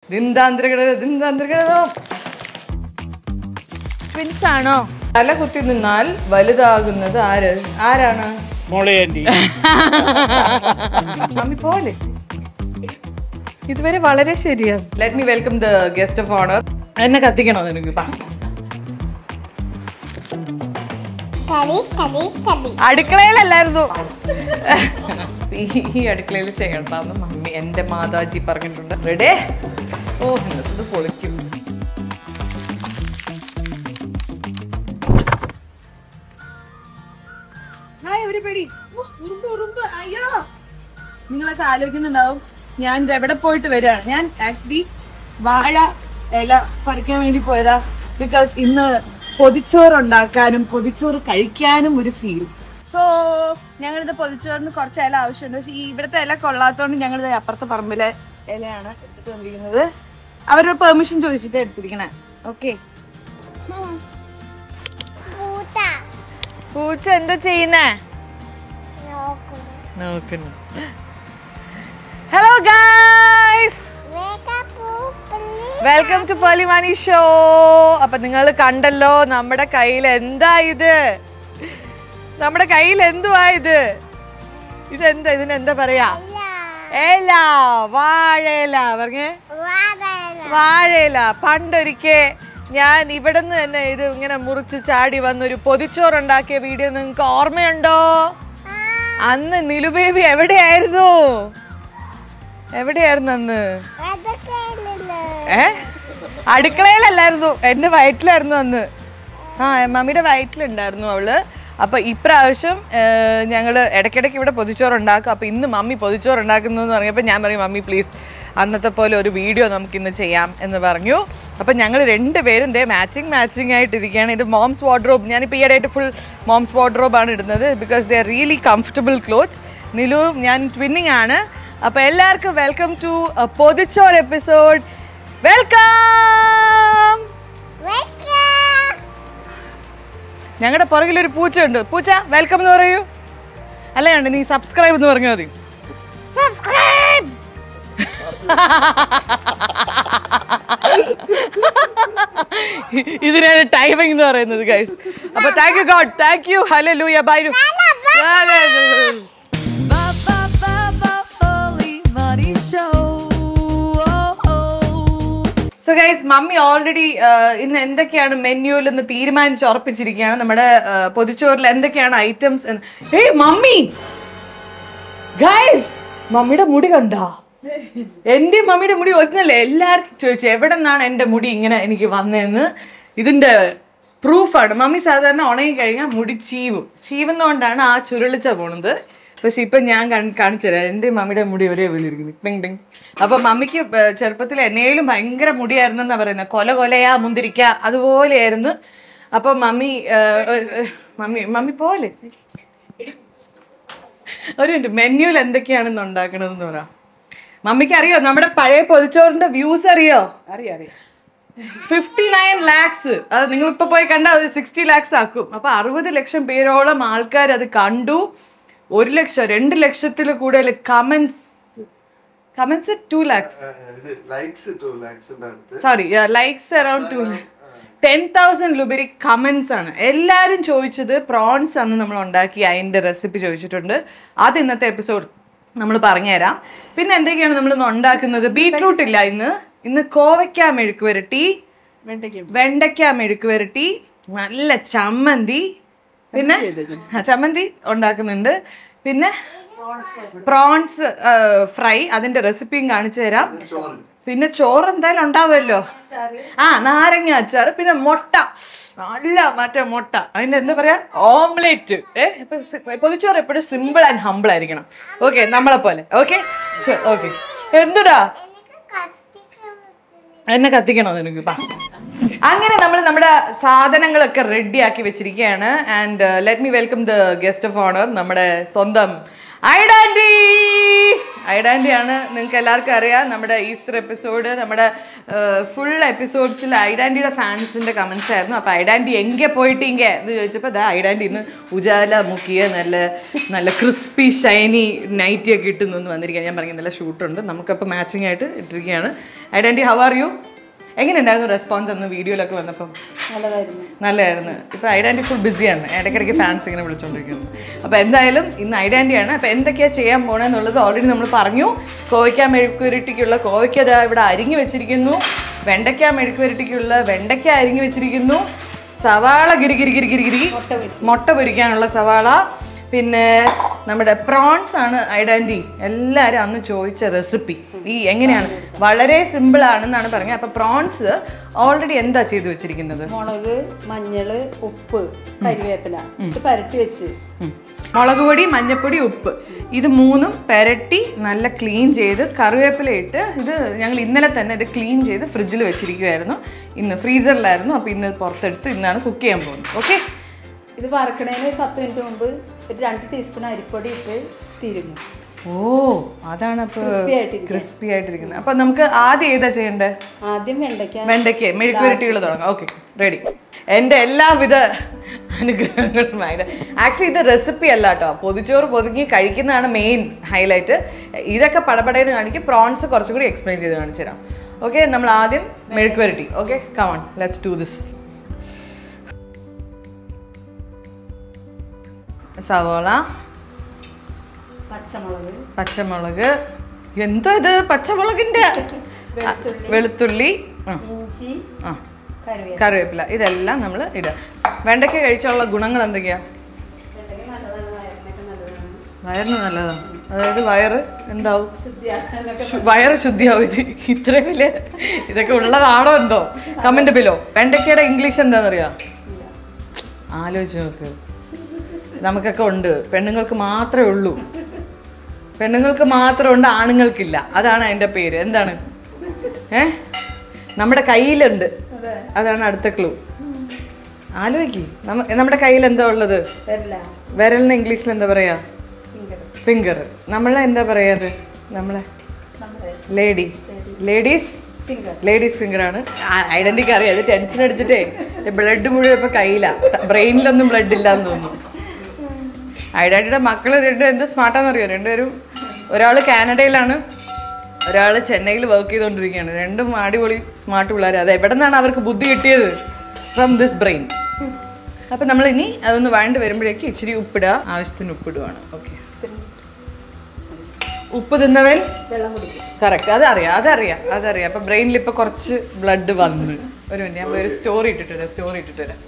ദിന്താന്തരകട ദിന്താന്തരകട twins ആണോ തല കുത്തി നിന്നാൽ വലുതാകുന്നത് ആര് ആരാണ് മോളെ ആൻറ്റി മമ്മി പോലെ ഇതുവരെ വളരെ ശരിയാണ് let me welcome the guest of honour എന്നെ കത്തിക്കണോ നിനക്ക് ബാ. കറി കറി കറി അടുക്കളയിലല്ലായിരുന്നു ഈ- ഈ അടുക്കളയിൽ ചെയ്യണ്ടെന്ന് മമ്മി എന്റെ മാതാജി പറഞ്ഞിട്ടുണ്ട് റെഡേ ഓ ഇന്നത്തത് പൊളിക്കും ഹായ് എവരിബഡി ഉറുമ്പ് ഉറുമ്പ് അയ്യോ നിങ്ങളൊക്കെ ആലോചിക്കുന്നുണ്ടാവും ഞാൻ ഇത് എവിടെ പോയിട്ട് വരികയാണ് ഞാൻ ആക്ച്വലി വാഴ ഇല പറിക്കാൻ വേണ്ടി പോയതാ ബിക്കോസ് ഇന്ന് പൊതിച്ചോറ് ഉണ്ടാക്കാനും പൊതിച്ചോറ് കഴിക്കാനും ഒരു ഫീൽ സോ ഞങ്ങളിത് പൊതിച്ചോറിന് കുറച്ച് ഇല ആവശ്യമുണ്ട് പക്ഷേ ഈ ഇവിടുത്തെ ഇല കൊള്ളാത്തതുകൊണ്ട് ഞങ്ങളിത് അപ്പുറത്തെ പറമ്പിലെ ഇലയാണ് എടുത്തിട്ട് വന്നിരിക്കുന്നത് അവരുടെ പെർമിഷൻ ചോദിച്ചിട്ട് എടുത്തിരിക്കണേ ഓക്കെ പൂത്ത പൂച്ച എന്താ ചെയ്യുന്നേ നോക്കുന്നു നോക്കുന്നു ഹലോ ഗായ്സ് വേഗപ്പൂപ്പള്ളി വെൽക്കം ടു പൊലിമാനി ഷോ അപ്പൊ നിങ്ങൾ കണ്ടല്ലോ നമ്മുടെ കയ്യിൽ എന്താ ഇത് നമ്മുടെ കയ്യിൽ എന്തുവാ ഇത് ഇതെന്താ ഇതിന് എന്താ പറയാ ഏല വാഴയില പറഞ്ഞേ വാഴയില വാഴയില പണ്ടൊരിക്കെ ഞാൻ ഇവിടുന്ന് തന്നെ ഇത് ഇങ്ങനെ മുറിച്ച് ചാടി വന്നൊരു പൊതിച്ചോറുണ്ടാക്കിയ വീഡിയോ നിങ്ങൾക്ക് ഓർമ്മയുണ്ടോ അന്ന് നിലുബേബി എവിടെയായിരുന്നു എവിടെയായിരുന്നു അന്ന് അതൊക്കെ ഇല്ലല്ലോ ഏ അടുക്കളയിലല്ലായിരുന്നു എന്റെ വയറ്റിലായിരുന്നു അന്ന് ആ മമ്മിയുടെ വയറ്റിലുണ്ടായിരുന്നു അവള് അപ്പൊ ഇപ്രാവശ്യം ഏർ, ഞങ്ങള് ഇടയ്ക്കിടയ്ക്ക് ഇവിടെ പൊതിച്ചോറ് ഉണ്ടാക്കും അപ്പൊ ഇന്ന് മമ്മി പൊതിച്ചോറ് ഉണ്ടാക്കുന്നു എന്ന് പറഞ്ഞപ്പോൾ ഞാൻ പറയും മമ്മി പ്ലീസ് അന്നത്തെ പോലെ ഒരു വീഡിയോ നമുക്ക് ഇന്ന് ചെയ്യാം എന്ന് പറഞ്ഞു അപ്പൊ ഞങ്ങൾ രണ്ടുപേരും ദേ മാച്ചിങ് മാച്ചിങ് ആയിട്ടിരിക്കുകയാണ് ഇത് മോംസ് വാർഡ്രോബ് ഞാനിപ്പോൾ ഈ ഇടയായിട്ട് ഫുൾ മോംസ് വാർഡ്രോബ് ആണ് ഇടുന്നത് because they are really comfortable clothes Nilu ഞാൻ ട്വിന്നിങ് ആണ് അപ്പൊ എല്ലാവർക്കും welcome to Pothichor episode welcome വെക്ക ഞങ്ങളുടെ പുറകിൽ ഒരു പൂച്ച ഉണ്ട് പൂച്ച വെൽക്കം എന്ന് പറയൂ അല്ല നീ സബ്സ്ക്രൈബ് എന്ന് പറഞ്ഞാൽ മതി സബ്സ്ക്രൈബ് ഇതിനാണ് ടൈമിംഗ് എന്ന് പറയുന്നത് ഗൈസ് അപ്പൊ thank you God thank you hallelujah bye so guys mummy already ഇന്ന് എന്തൊക്കെയാണ് മെന്യൂവിൽ എന്ന് തീരുമാനിച്ച് ഉറപ്പിച്ചിരിക്കുകയാണ് നമ്മുടെ uh, പൊതിച്ചോറിൽ എന്തൊക്കെയാണ് ഐറ്റംസ് ഏയ് മമ്മി ഗൈസ് മമ്മിയുടെ മുടി കണ്ടാ എന്റെ മമ്മിയുടെ മുടി ഒന്നല്ലേ എല്ലാവർക്കും ചോദിച്ചു എവിടെ നിന്നാണ് എന്റെ മുടി ഇങ്ങനെ എനിക്ക് വന്നതെന്ന് ഇതിന്റെ പ്രൂഫാണ് മമ്മി സാധാരണ ഉണങ്ങി കഴിഞ്ഞാൽ മുടി ചീവും ചീവുന്നതുകൊണ്ടാണ് ആ ചുരുളിച്ച പോണത് പക്ഷെ ഇപ്പൊ ഞാൻ കാണ്- കാണിച്ചു തരാം എന്റെ മമ്മിയുടെ മുടി ഒരേ വിളിയിരിക്കുന്നു ടിങ് ടിങ് അപ്പൊ മമ്മിക്ക് ഏർ ചെറുപ്പത്തിൽ എന്നേലും ഭയങ്കര മുടിയായിരുന്നു എന്നാ പറയുന്നത് കൊല കൊലയാ മുന്തിരിക്ക അതുപോലെയായിരുന്നു അപ്പൊ മമ്മി ഏർ, ഏർ, മമ്മി മമ്മി പോലെ ഒരു മിനിറ്റ് മെന്യൂവിൽ എന്തൊക്കെയാണെന്ന് ഉണ്ടാക്കണതെന്ന് പറ മമ്മിക്ക് അറിയോ നമ്മുടെ പഴയ പൊതിച്ചോറിന്റെ വ്യൂസ് അറിയോ അറിയാം അറിയാം ഫിഫ്റ്റി നയൻ ലാക്സ് അത് നിങ്ങൾ ഇപ്പൊ പോയി കണ്ടാൽ ഒരു സിക്സ്റ്റി ലാക്സ് ആക്കും അപ്പൊ അറുപത് ലക്ഷം പേരോളം ആൾക്കാർ അത് കണ്ടു ഒരു ലക്ഷം രണ്ട് ലക്ഷത്തിൽ കൂടുതൽ കമന്റ്സ് കമന്റ്സ് ടു ലാക്സ് ഇത് ലൈക്സ് ടു ലാക്സിന്റെ അടുത്ത് sorry likes around two ten thousand ലുബരി കമന്റ്സ് ആണ് എല്ലാവരും ചോദിച്ചത് പ്രോൺസ് അന്ന് നമ്മൾ ഉണ്ടാക്കി അതിൻ്റെ റെസിപ്പി ചോദിച്ചിട്ടുണ്ട് അത് ഇന്നത്തെ എപ്പിസോഡ് നമ്മൾ പറഞ്ഞുതരാം പിന്നെ എന്തൊക്കെയാണ് നമ്മൾ ഇന്ന് ഉണ്ടാക്കുന്നത് ബീട്രൂട്ട് ഇല്ല ഇന്ന് ഇന്ന് കോവയ്ക്ക മെഴുക്ക് വരട്ടി വെണ്ടയ്ക്ക വെണ്ടയ്ക്ക മെഴുക്ക് വരട്ടി നല്ല ചമ്മന്തി പിന്നെ ആ, ചമ്മന്തി ഉണ്ടാക്കുന്നുണ്ട് പിന്നെ പ്രോൺസ് ഫ്രൈ അതിന്റെ റെസിപ്പിയും കാണിച്ചു തരാം ചോറ് പിന്നെ ചോറ് എന്തായാലും ഉണ്ടാവുമല്ലോ ആ നാരങ്ങ അച്ചാർ പിന്നെ മുട്ട നല്ല മറ്റേ മുട്ട അതിന്റെ എന്താ പറയാ ഓംലെറ്റ് ഏഹ് പൊതിച്ചോറ് എപ്പോഴും സിമ്പിൾ ആൻഡ് ഹമ്പിൾ ആയിരിക്കണം ഓക്കെ നമ്മളെ പോലെ ഓക്കെ ഓക്കെ എന്തുടാ എനിക്ക് കത്തിക്കാൻ എന്നെ കത്തിക്കണോ നിനക്ക് ബാ. അങ്ങനെ നമ്മൾ നമ്മുടെ സാധനങ്ങളൊക്കെ റെഡി ആക്കി വെച്ചിരിക്കുകയാണ് and let me welcome the guest of honour നമ്മുടെ സ്വന്തം ഐഡാൻറ്റി ഐഡാൻറ്റിയാണ് നിങ്ങൾക്ക് എല്ലാവർക്കും അറിയാം നമ്മുടെ ഈസ്റ്റർ എപ്പിസോഡ് നമ്മുടെ ഫുൾ എപ്പിസോഡ്സിൽ ഐഡാൻറ്റിയുടെ ഫാൻസിൻ്റെ കമൻസ് ആയിരുന്നു അപ്പോൾ ഐഡാൻറ്റി എங்கே പോയിട്ട് ഇங்கே എന്ന് ചോദിച്ചപ്പോൾ ദാ ഐഡാൻറ്റി ഇന്ന് ഉജാല മുക്കിയ നല്ല നല്ല ക്രിസ്പി ഷൈനി നൈറ്റി ഒക്കെ ഇട്ട് നിന്ന് വന്നിരിക്കുക ഞാൻ പറഞ്ഞ നല്ല ഷൂട്ടുണ്ട് നമുക്കപ്പോൾ മാച്ചിങ് ആയിട്ട് ഇട്ടിരിക്കുകയാണ് ഐഡാൻറ്റി ഹവ് ആർ യു എങ്ങനെയുണ്ടായിരുന്നു റെസ്പോൺസ് അന്ന് വീഡിയോയിലൊക്കെ വന്നപ്പം നല്ലതായിരുന്നു നല്ലതായിരുന്നു ഇപ്പൊ ഐഡാൻറ്റി ഫുൾ ബിസിയാണ് ഇടയ്ക്കിടയ്ക്ക് ഫാൻസ് ഇങ്ങനെ വിളിച്ചോണ്ടിരിക്കുന്നു അപ്പൊ എന്തായാലും ഇന്ന് ഐഡാൻറ്റിയാണ് അപ്പൊ എന്തൊക്കെയാ ചെയ്യാൻ പോണെന്നുള്ളത് ഓൾറെഡി നമ്മൾ പറഞ്ഞു കോവയ്ക്ക മെഴുക്കുരുട്ടിക്കുള്ള കോവയ്ക്ക ദാ ഇവിടെ അരിഞ്ഞു വെച്ചിരിക്കുന്നു വെണ്ടയ്ക്ക മെഴുക്കുരുട്ടിക്കുള്ള വെണ്ടയ്ക്ക അരിഞ്ഞു വെച്ചിരിക്കുന്നു സവാള ഗിരി ഗിരി ഗിരി ഗിരി ഗിരി മുട്ട പൊരിക്കാനുള്ള സവാള പിന്നെ നമ്മുടെ പ്രോൺസ് ആണ് ഐഡാൻറ്റി എല്ലാവരും അന്ന് ചോദിച്ച റെസിപ്പി ഈ എങ്ങനെയാണ് വളരെ സിമ്പിൾ ആണെന്നാണ് പറഞ്ഞത് അപ്പൊ പ്രോൺസ് ഓൾറെഡി എന്താ ചെയ്തു വെച്ചിരിക്കുന്നത് മുളക് മഞ്ഞള് ഉപ്പ് കരിവേപ്പില ഇത് പരട്ടി വെച്ച് ഉം. മുളക് പൊടി മഞ്ഞപ്പൊടി ഉപ്പ് ഇത് മൂന്നും പെരട്ടി നല്ല ക്ലീൻ ചെയ്ത് കറിവേപ്പില ഇട്ട് ഇത് ഞങ്ങൾ ഇന്നലെ തന്നെ ഇത് ക്ലീൻ ചെയ്ത് ഫ്രിഡ്ജിൽ വെച്ചിരിക്കുമായിരുന്നു ഇന്ന് ഫ്രീസറിലായിരുന്നു അപ്പോൾ ഇന്ന് പുറത്തെടുത്ത് ഇന്നാണ് കുക്ക് ചെയ്യാൻ പോകുന്നത് ഓക്കെ ഇത് വറക്കണേന് പത്ത് മിനിറ്റ് മുമ്പ് ഒരു രണ്ട് ടീസ്പൂൺ അരിപ്പൊടി ഇട്ട് തിരുങ്ങും ഓ അതാണ് അപ്പോൾ Crispy ആയിട്ടിരിക്കാൻ. ക്രിസ്പി ആയിട്ടിരിക്കുന്നത് അപ്പോൾ നമുക്ക് ആദ്യം ഏതാ ചെയ്യേണ്ടത് ആദ്യം വെണ്ടയ്ക്ക വെണ്ടയ്ക്ക് മെഴുക്കുവരട്ടികൾ തുടങ്ങാം ഓക്കെ റെഡി എൻ്റെ എല്ലാവിധ അനുഗ്രഹങ്ങളും ആക്ച്വലി ഇത് റെസിപ്പി അല്ല കേട്ടോ പൊതിച്ചോറ് പൊതുങ്ങി കഴിക്കുന്നതാണ് മെയിൻ ഹൈലൈറ്റ് ഇതൊക്കെ പടപടയെന്ന് കാണിക്കും പ്രോൺസ് കുറച്ചും കൂടി എക്സ്പ്ലെയിൻ ചെയ്ത് കാണിച്ചു തരാം ഓക്കെ നമ്മൾ ആദ്യം മെഴുക്കുവരട്ടി okay come on let's do this സവോള പച്ചമുളക് പച്ചമുളക് എന്തോ ഇത് പച്ചമുളകിന്റെ ആ, വെളുത്തുള്ളി ആ ഇഞ്ചി ആ കറിവേപ്പില കറിവേപ്പില ഇതെല്ലാം നമ്മൾ ഇടുക വെണ്ടയ്ക്ക കഴിച്ചുള്ള ഗുണങ്ങൾ എന്തൊക്കെയാ വെണ്ടയ്ക്ക നല്ലതാണ് വയറിനൊക്കെ നല്ലതാണ് വയറിന് നല്ലതാണ് അതായത് വയറ് എന്താവും ശുദ്ധിയാക്കാനൊക്കെ ശു- വയറ് ശുദ്ധിയാവും ഇത് ഇത്രയും വലിയ ഇതൊക്കെ ഉള്ളതാണോ എന്തോ കമന്റ് ബിലോ വെണ്ടയ്ക്കയുടെ ഇംഗ്ലീഷ് എന്താണെന്നറിയാം ആലോചിച്ച് നോക്ക് നമുക്കൊക്കെ ഉണ്ട് പെണ്ണുങ്ങൾക്ക് മാത്രമേ ഉള്ളൂ പെണ്ണുങ്ങൾക്ക് മാത്രം ഉണ്ട് ആണുങ്ങൾക്കില്ല അതാണ് അതിൻ്റെ പേര് എന്താണ് ഏ നമ്മുടെ കയ്യിലുണ്ട് അതാണ് അടുത്ത ക്ലൂ ആലോചിക്ക് നമ്മ നമ്മുടെ കയ്യിൽ എന്താ ഉള്ളത് വരില്ല വിരലിന് ഇംഗ്ലീഷിൽ എന്താ പറയാ ഫിംഗർ ഫിംഗർ നമ്മളെ എന്താ പറയാത് നമ്മളെ നമ്മുടെ lady ladies finger ladies finger ആണ് ഐഡന്റിറ്റി അറിയാം അത് ടെൻഷൻ അടിച്ചിട്ടേ ബ്ലഡ് മുഴുവൻ ഇപ്പൊ കയ്യിലാ ബ്രെയിനിലൊന്നും ബ്ലഡ് ഇല്ലാന്ന് തോന്നുന്നു ഐഡന്റിയുടെ മക്കള് രണ്ടും എന്ത് സ്മാർട്ടാന്നറിയോ രണ്ടുപേരും ഒരാൾ കാനഡയിലാണ് ഒരാൾ ചെന്നൈയിൽ വർക്ക് ചെയ്തുകൊണ്ടിരിക്കുകയാണ് രണ്ടും അടിപൊളി സ്മാർട്ട് പിള്ളേർ അത് എവിടെ നിന്നാണ് അവർക്ക് ബുദ്ധി കിട്ടിയത് ഫ്രം ദിസ് ബ്രെയിൻ അപ്പം നമ്മൾ ഇനി അതൊന്ന് വഴണ്ട് വരുമ്പോഴേക്ക് ഇച്ചിരി ഉപ്പിടുക ആവശ്യത്തിന് ഉപ്പിടുവാണ് ഓക്കെ ഉപ്പ് തിന്നവൻ വെള്ളം കുടിക്കും കറക്റ്റ് അതറിയാം അതറിയാം അതറിയാം അപ്പൊ ബ്രെയിനിൽ ഇപ്പൊ കുറച്ച് ബ്ലഡ് വന്ന് ഒരു മിനിറ്റ് ഞാൻ പോയി ഒരു സ്റ്റോറി ഇട്ടിട്ട് വരാം സ്റ്റോറി ഇട്ടിട്ട് വരാം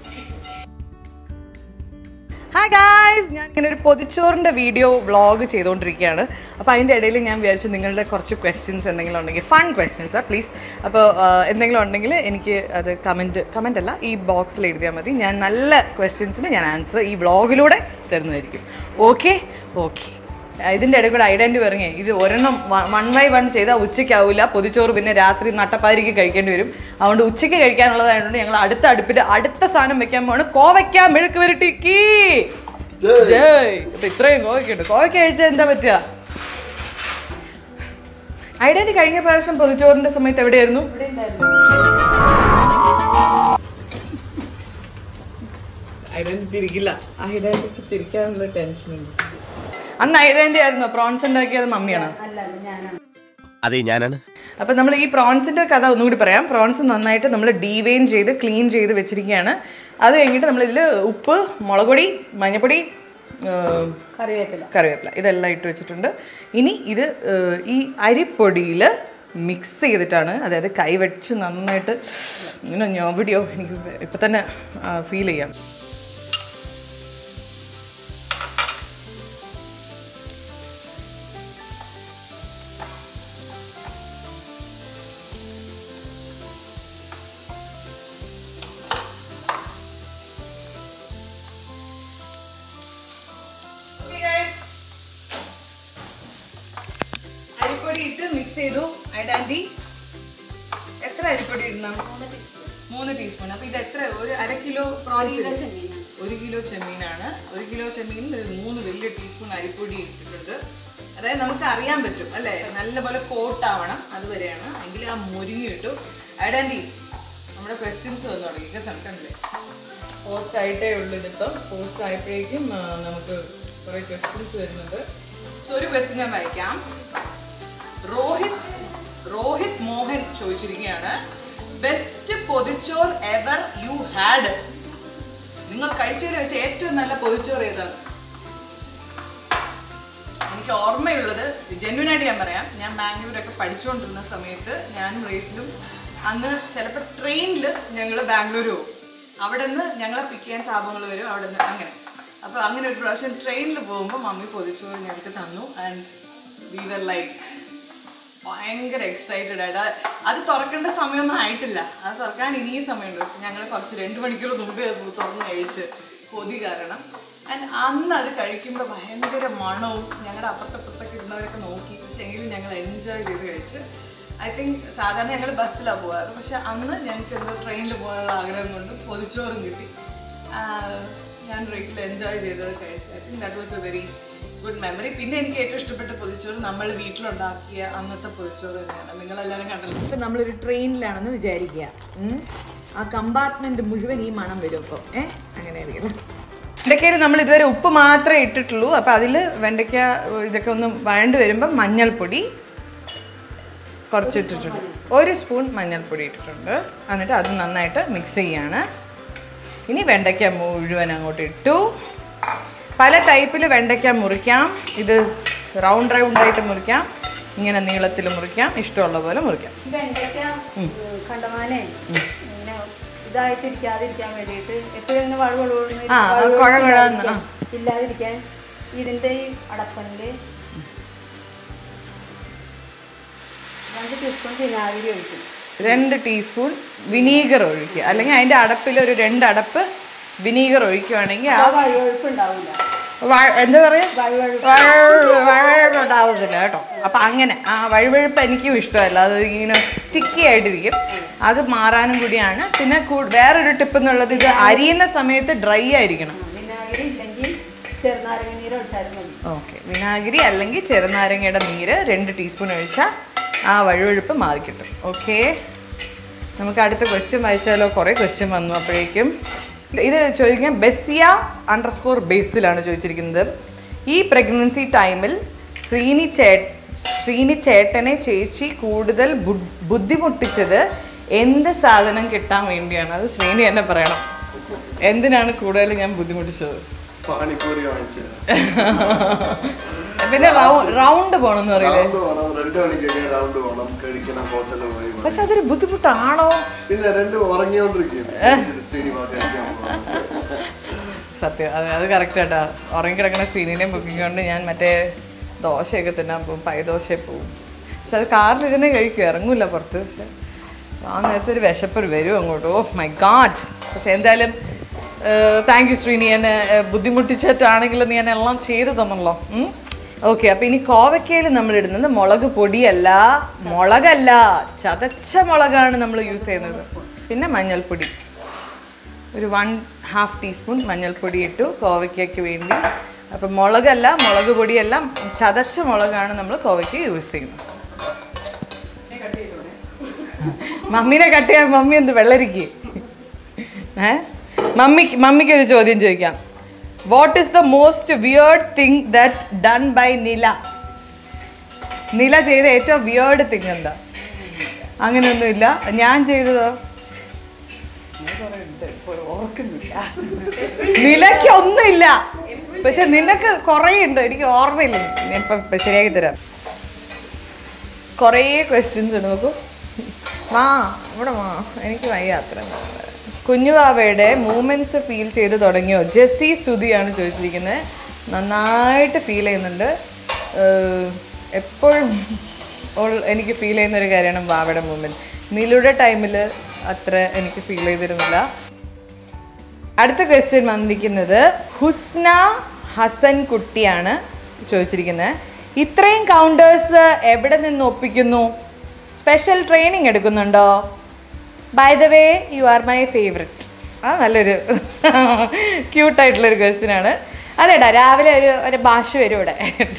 ഹായ് ഗായ്സ് ഞാൻ ഇങ്ങനെ ഒരു പൊതിച്ചോറിൻ്റെ വീഡിയോ വ്ളോഗ് ചെയ്തുകൊണ്ടിരിക്കുകയാണ് അപ്പോൾ അതിൻ്റെ ഇടയിൽ ഞാൻ വിചാരിച്ചു നിങ്ങളുടെ കുറച്ച് ക്വസ്റ്റ്യൻസ് എന്തെങ്കിലും ഉണ്ടെങ്കിൽ ഫൺ ക്വസ്റ്റ്യൻസ് പ്ലീസ് അപ്പോൾ എന്തെങ്കിലും ഉണ്ടെങ്കിൽ എനിക്ക് അത് കമൻറ്റ് കമൻ്റ് അല്ല ഈ ബോക്സിൽ എഴുതിയാൽ മതി ഞാൻ നല്ല ക്വസ്റ്റ്യൻസിന് ഞാൻ ആൻസർ ഈ വ്ളോഗിലൂടെ തരുന്നതായിരിക്കും ഓക്കെ ഓക്കെ ഇതിൻ്റെ ഇടയിൽ കൂടെ ഐഡൻറ്റി പറഞ്ഞേ ഇത് ഒരെണ്ണം വൺ ബൈ വൺ ചെയ്താൽ ഉച്ചയ്ക്കാവില്ല പൊതിച്ചോറ് പിന്നെ രാത്രി നട്ടപ്പാരിക്ക് കഴിക്കേണ്ടി വരും അതുകൊണ്ട് ഉച്ചയ്ക്ക് കഴിക്കാനുള്ളതായതുകൊണ്ട് ഞങ്ങൾ അടുത്ത അടുപ്പിൽ അടുത്ത സാധനം വെക്കാൻ പോവാണ് കോവയ്ക്ക മെഴുക്ക് വരട്ടിക്ക് ജയ് അപ്പൊ ഇത്രയും കോവയ്ക്കുണ്ട് കോവയ്ക്ക കഴിച്ചാൽ എന്താ പറ്റുക ഐഡൻറ്റി കഴിഞ്ഞ പ്രാവശ്യം പൊതിച്ചോറിന്റെ സമയത്ത് എവിടെയായിരുന്നു ഇവിടെ ഉണ്ടായിരുന്നു ഐഡന്റി തിരിക്കില്ല ഐഡന്റിക്ക് തിരിക്കാനുള്ള ടെൻഷനുണ്ട് അന്ന് ഐഡന്റി ആയിരുന്നു പ്രോൺസ് ഉണ്ടാക്കിയത് മമ്മിയാണ് അല്ല അല്ല ഞാനാണ് അതെ ഞാനാണ് അപ്പം നമ്മൾ ഈ പ്രോൺസിൻ്റെ കഥ ഒന്നുകൂടി പറയാം പ്രോൺസ് നന്നായിട്ട് നമ്മൾ ഡീവെയിൻ ചെയ്ത് ക്ലീൻ ചെയ്ത് വെച്ചിരിക്കുകയാണ് അത് കഴിഞ്ഞിട്ട് നമ്മളിതിൽ ഉപ്പ് മുളക് പൊടി മഞ്ഞപ്പൊടി ഏം, കറിവേപ്പില കറിവേപ്പില ഇതെല്ലാം ഇട്ട് വെച്ചിട്ടുണ്ട് ഇനി ഇത് ഏഹ്, ഈ അരിപ്പൊടിയിൽ മിക്സ് ചെയ്തിട്ടാണ് അതായത് കൈ വെച്ച് നന്നായിട്ട് ഇങ്ങനെ ഞൊവിടിയോ എനിക്ക് ഇപ്പം തന്നെ ഫീൽ ചെയ്യാം അരിപ്പൊടി ഇട്ട് മിക്സ് ചെയ്തു ഐഡാൻറ്റി എത്ര അരിപ്പൊടി ഇടണം മൂന്ന് ടീസ്പൂൺ അപ്പൊ ഇത് എത്ര ഒരു അര കിലോ പ്രോൺസ് ഒരു കിലോ ചെമ്മീനാണ് ഒരു കിലോ ചെമ്മീൻ മൂന്ന് വലിയ ടീസ്പൂൺ അരിപ്പൊടി ഇട്ടിട്ടുണ്ട് അതായത് നമുക്ക് അറിയാൻ പറ്റും അല്ലേ നല്ലപോലെ കോട്ട് ആവണം അതുവരെയാണ് എങ്കിൽ ആ മുരിങ്ങി കിട്ടും ആഡാൻഡി നമ്മുടെ ക്വസ്റ്റ്യൻസ് വന്നു തുടങ്ങി കണ്ടല്ലേ പോസ്റ്റ് ആയിട്ടേ ഉള്ളൂ ഇതിപ്പം പോസ്റ്റ് ആയപ്പോഴേക്കും ആ, നമുക്ക് കുറേ ക്വസ്റ്റ്യൻസ് വരുന്നുണ്ട് സോ ഒരു ക്വസ്റ്റ്യൻ ഞാൻ വായിക്കാം റോഹിത് റോഹിത് മോഹൻ ചോദിച്ചിരിക്കുകയാണ് best pothichor ever you had നിങ്ങൾ കഴിച്ചതിൽ വെച്ച് ഏറ്റവും നല്ല പൊതിച്ചോർ ഏതാണ് എനിക്ക് ഓർമ്മയുള്ളത് ജെന്യൂൻ ആയിട്ട് ഞാൻ പറയാം ഞാൻ ബാംഗ്ലൂരൊക്കെ പഠിച്ചുകൊണ്ടിരുന്ന സമയത്ത് ഞാനും റേസിലും അന്ന് ചിലപ്പോൾ ട്രെയിനിൽ ഞങ്ങൾ ബാംഗ്ലൂർ പോകും അവിടെ നിന്ന് ഞങ്ങളെ പിക്ക് ചെയ്യാൻ സാബങ്ങൾ വരും അവിടെ നിന്ന് അങ്ങനെ അപ്പോൾ അങ്ങനെ ഒരു പ്രാവശ്യം ട്രെയിനിൽ പോകുമ്പോൾ മമ്മി പൊതിച്ചോറ് ഞങ്ങൾക്ക് തന്നു ആൻഡ് വി വർ ലൈക്ക് ഭയങ്കര എക്സൈറ്റഡ് ആയിട്ട് അത് അത് തുറക്കേണ്ട സമയമൊന്നും ആയിട്ടില്ല അത് തുറക്കാൻ ഇനിയും സമയമുണ്ട് പക്ഷെ ഞങ്ങൾ കുറച്ച് രണ്ട് മണിക്കൂർ മുമ്പേ അത് തുറന്ന് കഴിച്ച് കൊതി കാരണം ആൻഡ് അന്ന് അത് കഴിക്കുമ്പോൾ ഭയങ്കര മണവും ഞങ്ങളുടെ അപ്പുറത്തപ്പുറത്തൊക്കെ ഇരുന്നവരൊക്കെ നോക്കി പക്ഷെ എങ്കിലും ഞങ്ങൾ എൻജോയ് ചെയ്ത് കഴിച്ച് ഐ തിങ്ക് സാധാരണ ഞങ്ങൾ ബസ്സിലാണ് പോകാറ് പക്ഷെ അന്ന് ഞങ്ങൾക്ക് എന്തോ ട്രെയിനിൽ പോകാനുള്ള ആഗ്രഹം കൊണ്ടും പൊതിച്ചോറും കിട്ടി ആഹ് ഞാൻ റേറ്റിൽ എൻജോയ് ചെയ്തത് കഴിച്ചു I think that was a very good memory പിന്നെ എനിക്ക് ഏറ്റവും ഇഷ്ടപ്പെട്ട പൊതിച്ചോറ് നമ്മൾ വീട്ടിലുണ്ടാക്കിയ അന്നത്തെ പൊതിച്ചോറ് തന്നെയാണ് നിങ്ങളെല്ലാവരും കണ്ടല്ലോ ഇപ്പം നമ്മളൊരു ട്രെയിനിലാണെന്ന് വിചാരിക്കുക ഉം. ആ കമ്പാർട്ട്മെന്റ് മുഴുവൻ ഈ മണം വരും അപ്പോൾ ഏ അങ്ങനെ ആയിരിക്കും വെണ്ടയ്ക്കയിൽ നമ്മൾ ഇതുവരെ ഉപ്പ് മാത്രമേ ഇട്ടിട്ടുള്ളൂ അപ്പോൾ അതിൽ വെണ്ടയ്ക്ക ഇതൊക്കെ ഒന്ന് വഴണ്ട് വരുമ്പോൾ മഞ്ഞൾപ്പൊടി കുറച്ച് ഇട്ടിട്ടുണ്ട് ഒരു സ്പൂൺ മഞ്ഞൾപ്പൊടി ഇട്ടിട്ടുണ്ട് എന്നിട്ട് അത് നന്നായിട്ട് മിക്സ് ചെയ്യാണ് ഇനി വെണ്ടയ്ക്ക മുഴുവൻ അങ്ങോട്ട് ഇട്ടു പല ടൈപ്പിൽ വെണ്ടയ്ക്ക മുറിക്കാം ഇത് റൗണ്ട് റൗണ്ടായിട്ട് മുറിക്കാം ഇങ്ങനെ നീളത്തിൽ മുറിക്കാം ഇഷ്ടമുള്ള പോലെ മുറിക്കാം വെണ്ടയ്ക്ക കണ്ടമാനെ ഇങ്ങനെ ഇതായിട്ടിരിക്കാതിരിക്കാൻ വേണ്ടിയിട്ട് എപ്പോഴും ഇങ്ങനെ വഴുവഴുവഴുന്ന് ആ, വഴുവഴുന്ന് കുഴ കുഴന്ന്, ആ. ഇല്ലാതിരിക്കാൻ ഇതിന്റെ ഈ അടപ്പണില് രണ്ട് ടീസ്പൂൺ വിനാഗിരി ഒഴിക്കും രണ്ട് ടീസ്പൂൺ വിനീഗർ ഒഴിക്കുക അല്ലെങ്കിൽ അതിൻ്റെ അടപ്പിൽ ഒരു രണ്ട് അടപ്പ് വിനീഗർ ഒഴിക്കുകയാണെങ്കിൽ ആ ആ വഴുവഴുപ്പ് ഉണ്ടാവില്ല വ- എന്താ പറയാ വഴുവഴുപ്പ് വഴുവഴുപ്പ് ഉണ്ടാവത്തില്ല കേട്ടോ അപ്പൊ അങ്ങനെ ആ വഴുവഴുപ്പ് എനിക്കും ഇഷ്ടമല്ല അത് ഇങ്ങനെ സ്റ്റിക്കി ആയിട്ടിരിക്കും അത് മാറാനും കൂടിയാണ് പിന്നെ കൂ- വേറൊരു ടിപ്പ് എന്നുള്ളത് ഇത് അരിയുന്ന സമയത്ത് ഡ്രൈ ആയിരിക്കണം വിനാഗിരി ഇല്ലെങ്കിൽ ചെറുനാരങ്ങ നീര് ഒഴിച്ചാലും മതി ഓക്കെ വിനാഗിരി അല്ലെങ്കിൽ ചെറുനാരങ്ങയുടെ നീര് രണ്ട് ടീസ്പൂൺ ഒഴിച്ചാൽ ആ വഴുവഴുപ്പ് മാറിക്കിട്ടും ഓക്കെ നമുക്ക് അടുത്ത ക്വസ്റ്റ്യൻ വായിച്ചാലോ കുറേ ക്വസ്റ്റ്യൻ വന്നു അപ്പോഴേക്കും ഇത് ചോദിക്കാൻ ബെസിയ അണ്ടർസ്കോർ ബേസിലാണ് ചോദിച്ചിരിക്കുന്നത് ഈ പ്രഗ്നൻസി ടൈമിൽ ശ്രീനി ചേ ശ്രീനി ചേട്ടനെ ചേച്ചി കൂടുതൽ ബു- ബുദ്ധിമുട്ടിച്ചത് എന്ത് സാധനം കിട്ടാൻ വേണ്ടിയാണ് അത് ശ്രീനി എന്നെ പറയണം എന്തിനാണ് കൂടുതൽ ഞാൻ ബുദ്ധിമുട്ടിച്ചത് പാനിപ്പൂരി വാങ്ങിച്ചത് പിന്നെ റൗണ്ട് പോണെന്ന് പറയില്ലേ റൗണ്ട് വേണം രണ്ട് മണിക്കൊക്കെ റൗണ്ട് വേണം കഴിക്കണം ഹോട്ടലിൽ പോയി വാങ്ങി. പക്ഷെ അതൊരു ബുദ്ധിമുട്ടാണോ പിന്നെ രണ്ട് ഉറങ്ങിക്കൊണ്ടിരിക്കും ശ്രീനിവാസ കഴിക്കാൻ പോകണം. സത്യം അത് അത് കറക്റ്റ് ആട്ടാ ഉറങ്ങിക്കിടക്കുന്ന ശ്രീനിനെയും ബുക്കിംഗ് കൊണ്ട് ഞാൻ മറ്റേ ദോശയൊക്കെ തിന്നാൻ പോകും പൈ ദോശയിൽ പോകും പക്ഷെ അത് കാറിലിരുന്ന് കഴിക്കും ഇറങ്ങൂല പുറത്ത് പക്ഷെ ആ നേരത്തെ ഒരു വിശപ്പ് വരും അങ്ങോട്ട് ഓ മൈ ഗാഡ് പക്ഷെ എന്തായാലും താങ്ക് യു ശ്രീനി എന്നെ ഏഹ്, ബുദ്ധിമുട്ടിച്ചിട്ടാണെങ്കിലും നീ എന്നെ എല്ലാം ചെയ്തു തന്നല്ലോ ഓക്കെ അപ്പം ഇനി കോവയ്ക്കയിൽ നമ്മൾ ഇടുന്നത് മുളക് പൊടിയല്ല മുളകല്ല ചതച്ച മുളകാണ് നമ്മൾ യൂസ് ചെയ്യുന്നത് പിന്നെ മഞ്ഞൾപ്പൊടി ഒരു വൺ ഹാഫ് ടീസ്പൂൺ മഞ്ഞൾപ്പൊടി ഇട്ടു കോവയ്ക്കയ്ക്ക് വേണ്ടി അപ്പം മുളകല്ല മുളക് പൊടിയല്ല ചതച്ച മുളകാണ് നമ്മൾ കോവയ്ക്ക് യൂസ് ചെയ്യുന്നത് മമ്മീനെ കട്ട് ചെയ്യാൻ മമ്മി എന്ത് വെള്ളരിക്ക് ഏ മമ്മിക്ക് മമ്മിക്ക് ഒരു ചോദ്യം ചോദിക്കാം what is the most weird thing that done by Nila Nila ചെയ്ത ഏറ്റവും വിയേർഡ് തിങ് എന്താ അങ്ങനെയൊന്നുമില്ല ഞാൻ ചെയ്തതോ നിലയ്ക്ക് ഒന്നുമില്ല പക്ഷെ നിനക്ക് കുറേ ഉണ്ട് എനിക്ക് ഓർമ്മയില്ല ഞാൻ ഇപ്പൊ ഇപ്പൊ ശരിയാക്കി തരാം കുറേ ക്വസ്റ്റ്യൻസ് ഉണ്ട് നോക്കൂ വാ ഇവിടെ വാ എനിക്ക് വയ്യ അത്ര കുഞ്ഞുവാവയുടെ മൂമെന്റ്സ് ഫീൽ ചെയ്ത് തുടങ്ങിയോ ജെസ്സി സുധിയാണ് ചോദിച്ചിരിക്കുന്നത് നന്നായിട്ട് ഫീൽ ചെയ്യുന്നുണ്ട് ഏഹ് എപ്പോഴും ഉൾ- എനിക്ക് ഫീൽ ചെയ്യുന്ന ഒരു കാര്യമാണ് വാവയുടെ മൂമെന്റ് നിലുടെ ടൈമിൽ അത്ര എനിക്ക് ഫീൽ ചെയ്തിരുന്നില്ല അടുത്ത ക്വസ്റ്റ്യൻ വന്നിരിക്കുന്നത് ഹുസ്ന ഹസൻ കുട്ടിയാണ് ചോദിച്ചിരിക്കുന്നത് ഇത്രയും കൗണ്ടേഴ്സ് എവിടെ നിന്ന് ഒപ്പിക്കുന്നു സ്പെഷ്യൽ ട്രെയിനിങ് എടുക്കുന്നുണ്ടോ by the way you are my favourite അത് നല്ലൊരു ക്യൂട്ടായിട്ടുള്ളൊരു ക്വസ്റ്റ്യൻ ആണ് അതേടാ രാവിലെ ഒരു ഒരു ഭാഷ വരും ഇവിടെ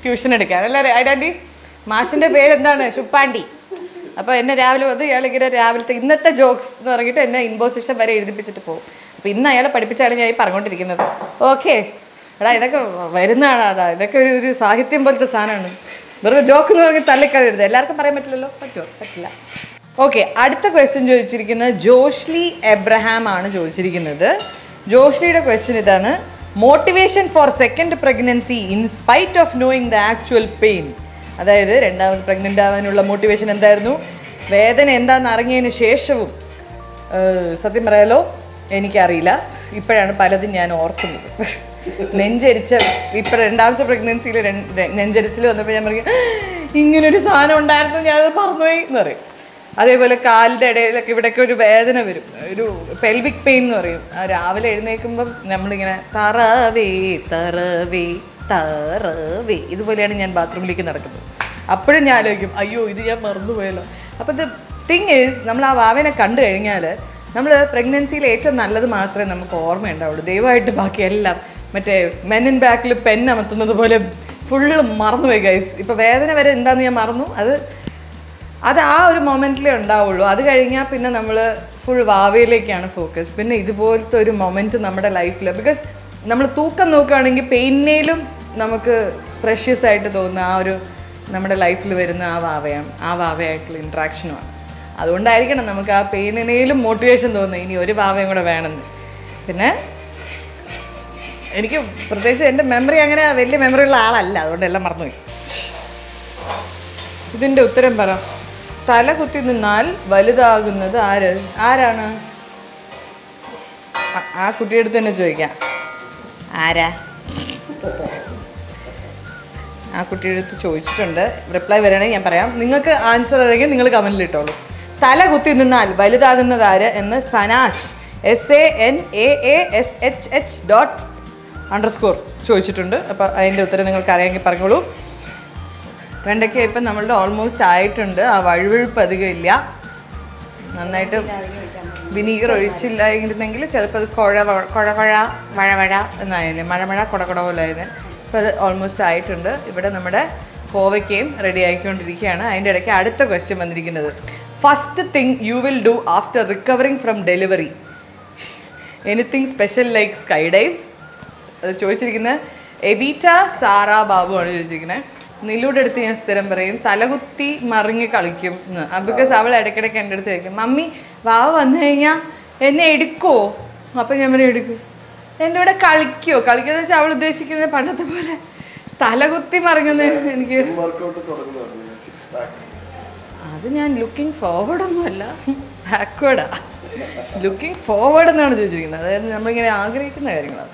ട്യൂഷൻ എടുക്കാൻ അല്ലേ ഐഡാൻറ്റി മാഷിൻ്റെ പേരെന്താണ് ശുപ്പാണ്ടി അപ്പോൾ എന്നെ രാവിലെ വന്ന് ഇയാളിങ്ങനെ രാവിലത്തെ ഇന്നത്തെ ജോക്സ് എന്ന് പറഞ്ഞിട്ട് എന്നെ ഇമ്പോസിഷൻ വരെ എഴുതിപ്പിച്ചിട്ട് പോകും അപ്പോൾ ഇന്ന് അയാളെ പഠിപ്പിച്ചാണ് ഞാൻ ഈ പറഞ്ഞുകൊണ്ടിരിക്കുന്നത് ഓക്കെ എടാ ഇതൊക്കെ വരുന്നതാടാ ഇതൊക്കെ ഒരു ഒരു സാഹിത്യം പോലത്തെ സാധനമാണ് വെറുതെ ജോക്ക് എന്ന് പറഞ്ഞ് തള്ളിക്കരുത് എല്ലാവർക്കും പറയാൻ പറ്റില്ലല്ലോ പറ്റുമോ പറ്റില്ല ഓക്കെ അടുത്ത ക്വസ്റ്റ്യൻ ചോദിച്ചിരിക്കുന്നത് ജോഷ്ലി എബ്രഹാം ആണ് ചോദിച്ചിരിക്കുന്നത് ജോഷ്ലിയുടെ ക്വസ്റ്റ്യൻ ഇതാണ് motivation for second pregnancy in spite of knowing the actual pain അതായത് രണ്ടാമത് പ്രഗ്നൻ്റ് ആവാനുള്ള മോട്ടിവേഷൻ എന്തായിരുന്നു വേദന എന്താണെന്ന് അറിഞ്ഞതിന് ശേഷവും ഏഹ്, സത്യം പറയാലോ എനിക്കറിയില്ല ഇപ്പോഴാണ് പലതും ഞാൻ ഓർക്കുന്നത് നെഞ്ചരിച്ച ഇപ്പം രണ്ടാമത്തെ പ്രഗ്നൻസിയിൽ നെഞ്ചരിച്ചിൽ വന്നപ്പോൾ ഞാൻ പറയും ഇങ്ങനൊരു സാധനം ഉണ്ടായിരുന്നു ഞാനത് മറന്നുപോയി എന്ന് പറയും അതേപോലെ കാലിൻ്റെ ഇടയിലൊക്കെ ഇവിടെയൊക്കെ ഒരു വേദന വരും ഒരു പെൽവിക് പെയിൻ എന്ന് പറയും ആ രാവിലെ എഴുന്നേൽക്കുമ്പം നമ്മളിങ്ങനെ തറവേ തറവേ തറവേ ഇതുപോലെയാണ് ഞാൻ ബാത്റൂമിലേക്ക് നടക്കുന്നത് അപ്പോഴും ഞാൻ ആലോചിക്കും അയ്യോ ഇത് ഞാൻ മറന്നുപോയല്ലോ അപ്പോൾ ദ തിങ് ഈസ് നമ്മൾ ആ വാവേനെ കണ്ടു കഴിഞ്ഞാൽ നമ്മൾ പ്രഗ്നൻസിയിൽ ഏറ്റവും നല്ലത് മാത്രമേ നമുക്ക് ഓർമ്മയുണ്ടാവുള്ളൂ ദയവായിട്ട് ബാക്കി എല്ലാം മറ്റേ മെൻ ബാക്കിൽ പെൻ അമർത്തുന്നത് പോലെ ഫുള്ള് മറന്നുപോയി ഗൈസ് ഇപ്പോൾ വേദന വരെ എന്താണെന്ന് ഞാൻ മറന്നു അത് അത് ആ ഒരു മൊമെൻറ്റിലേ ഉണ്ടാവുള്ളൂ അത് കഴിഞ്ഞാൽ പിന്നെ നമ്മൾ ഫുൾ വാവയിലേക്കാണ് ഫോക്കസ് പിന്നെ ഇതുപോലത്തെ ഒരു മൊമെൻറ്റ് നമ്മുടെ ലൈഫിൽ ബിക്കോസ് നമ്മൾ തൂക്കം നോക്കുകയാണെങ്കിൽ പെയിനേലും നമുക്ക് പ്രഷ്യസ് ആയിട്ട് തോന്നുന്ന ആ ഒരു നമ്മുടെ ലൈഫിൽ വരുന്ന ആ വാവയാണ് ആ വാവയായിട്ടുള്ള ഇൻട്രാക്ഷനുമാണ് അതുകൊണ്ടായിരിക്കണം നമുക്ക് ആ പെയിനിനേലും മോട്ടിവേഷൻ തോന്നുന്നത് ഇനി ഒരു വാവയും കൂടെ വേണമെന്ന് പിന്നെ എനിക്ക് പ്രത്യേകിച്ച് എൻ്റെ മെമ്മറി അങ്ങനെ വലിയ മെമ്മറി ഉള്ള ആളല്ല അതുകൊണ്ട് എല്ലാം മറന്നുപോയി ഇതിന്റെ ഉത്തരം പറ തല കുത്തി നിന്നാൽ വലുതാകുന്നത് ആര് ആരാണ് ആ- ആ കുട്ടിയുടെ തന്നെ ചോദിക്കാം ആരാ ആ കുട്ടിയുടെ അടുത്ത് ചോദിച്ചിട്ടുണ്ട് റിപ്ലൈ വരികയാണെങ്കിൽ ഞാൻ പറയാം നിങ്ങൾക്ക് ആൻസർ അറിയെങ്കിൽ നിങ്ങൾ കമൻറ്റിൽ ഇട്ടോളൂ തല കുത്തി നിന്നാൽ വലുതാകുന്നത് ആര് എന്ന് Sanash S A N A A S H H dot underscore ചോദിച്ചിട്ടുണ്ട് അപ്പോൾ അതിൻ്റെ ഉത്തരം നിങ്ങൾക്ക് അറിയാമെങ്കിൽ പറഞ്ഞോളൂ വെണ്ടയ്ക്ക ഇപ്പം നമ്മളുടെ ഓൾമോസ്റ്റ് ആയിട്ടുണ്ട് ആ വഴുവഴുപ്പ് അധികം ഇല്ല നന്നായിട്ട് വിനീഗർ ഒഴിച്ചില്ലായിരുന്നെങ്കിൽ ചിലപ്പോൾ അത് കുഴ വ- കുഴ കുഴ മഴ മഴ എന്നായിരുന്നു മഴ മഴ കുട കുട പോലെ ആയിരുന്നു അപ്പോൾ അത് ഓൾമോസ്റ്റ് ആയിട്ടുണ്ട് ഇവിടെ നമ്മുടെ കോവയ്ക്കയും റെഡി ആയിക്കൊണ്ടിരിക്കുകയാണ് അതിൻ്റെ ഇടയ്ക്ക് അടുത്ത ക്വസ്റ്റ്യൻ വന്നിരിക്കുന്നത് first thing you will do after recovering from delivery anything special like skydive അത് ചോദിച്ചിരിക്കുന്നത് എബീറ്റ സാറ ബാബു ആണ് ചോദിച്ചിരിക്കുന്നത് നിലൂടെ അടുത്ത് ഞാൻ സ്ഥിരം പറയും തലകുത്തി മറിഞ്ഞ് കളിക്കും എന്ന് ബിക്കോസ് അവൾ ഇടയ്ക്കിടയ്ക്ക് എൻ്റെ അടുത്ത് ചോദിക്കും മമ്മി വാവ വന്നു കഴിഞ്ഞാൽ എന്നെ എടുക്കുമോ അപ്പം ഞാൻ പറയും എടുക്കും എൻ്റെ കൂടെ കളിക്കുമോ കളിക്കുമെന്ന് വെച്ചാൽ അവൾ ഉദ്ദേശിക്കുന്നത് പണ്ടത്തെ പോലെ തലകുത്തി മറിഞ്ഞൊന്നും എനിക്ക് വർക്കൗട്ട് തുടങ്ങുന്നു സിക്സ് പാക്ക് അത് ഞാൻ ലുക്കിംഗ് ഫോർവേഡ് ഒന്നുമല്ല ബാക്ക്വേർഡാ ലുക്കിംഗ് ഫോർവേഡ് എന്നാണ് ചോദിച്ചിരിക്കുന്നത് അതായത് നമ്മളിങ്ങനെ ആഗ്രഹിക്കുന്ന കാര്യങ്ങളാണ്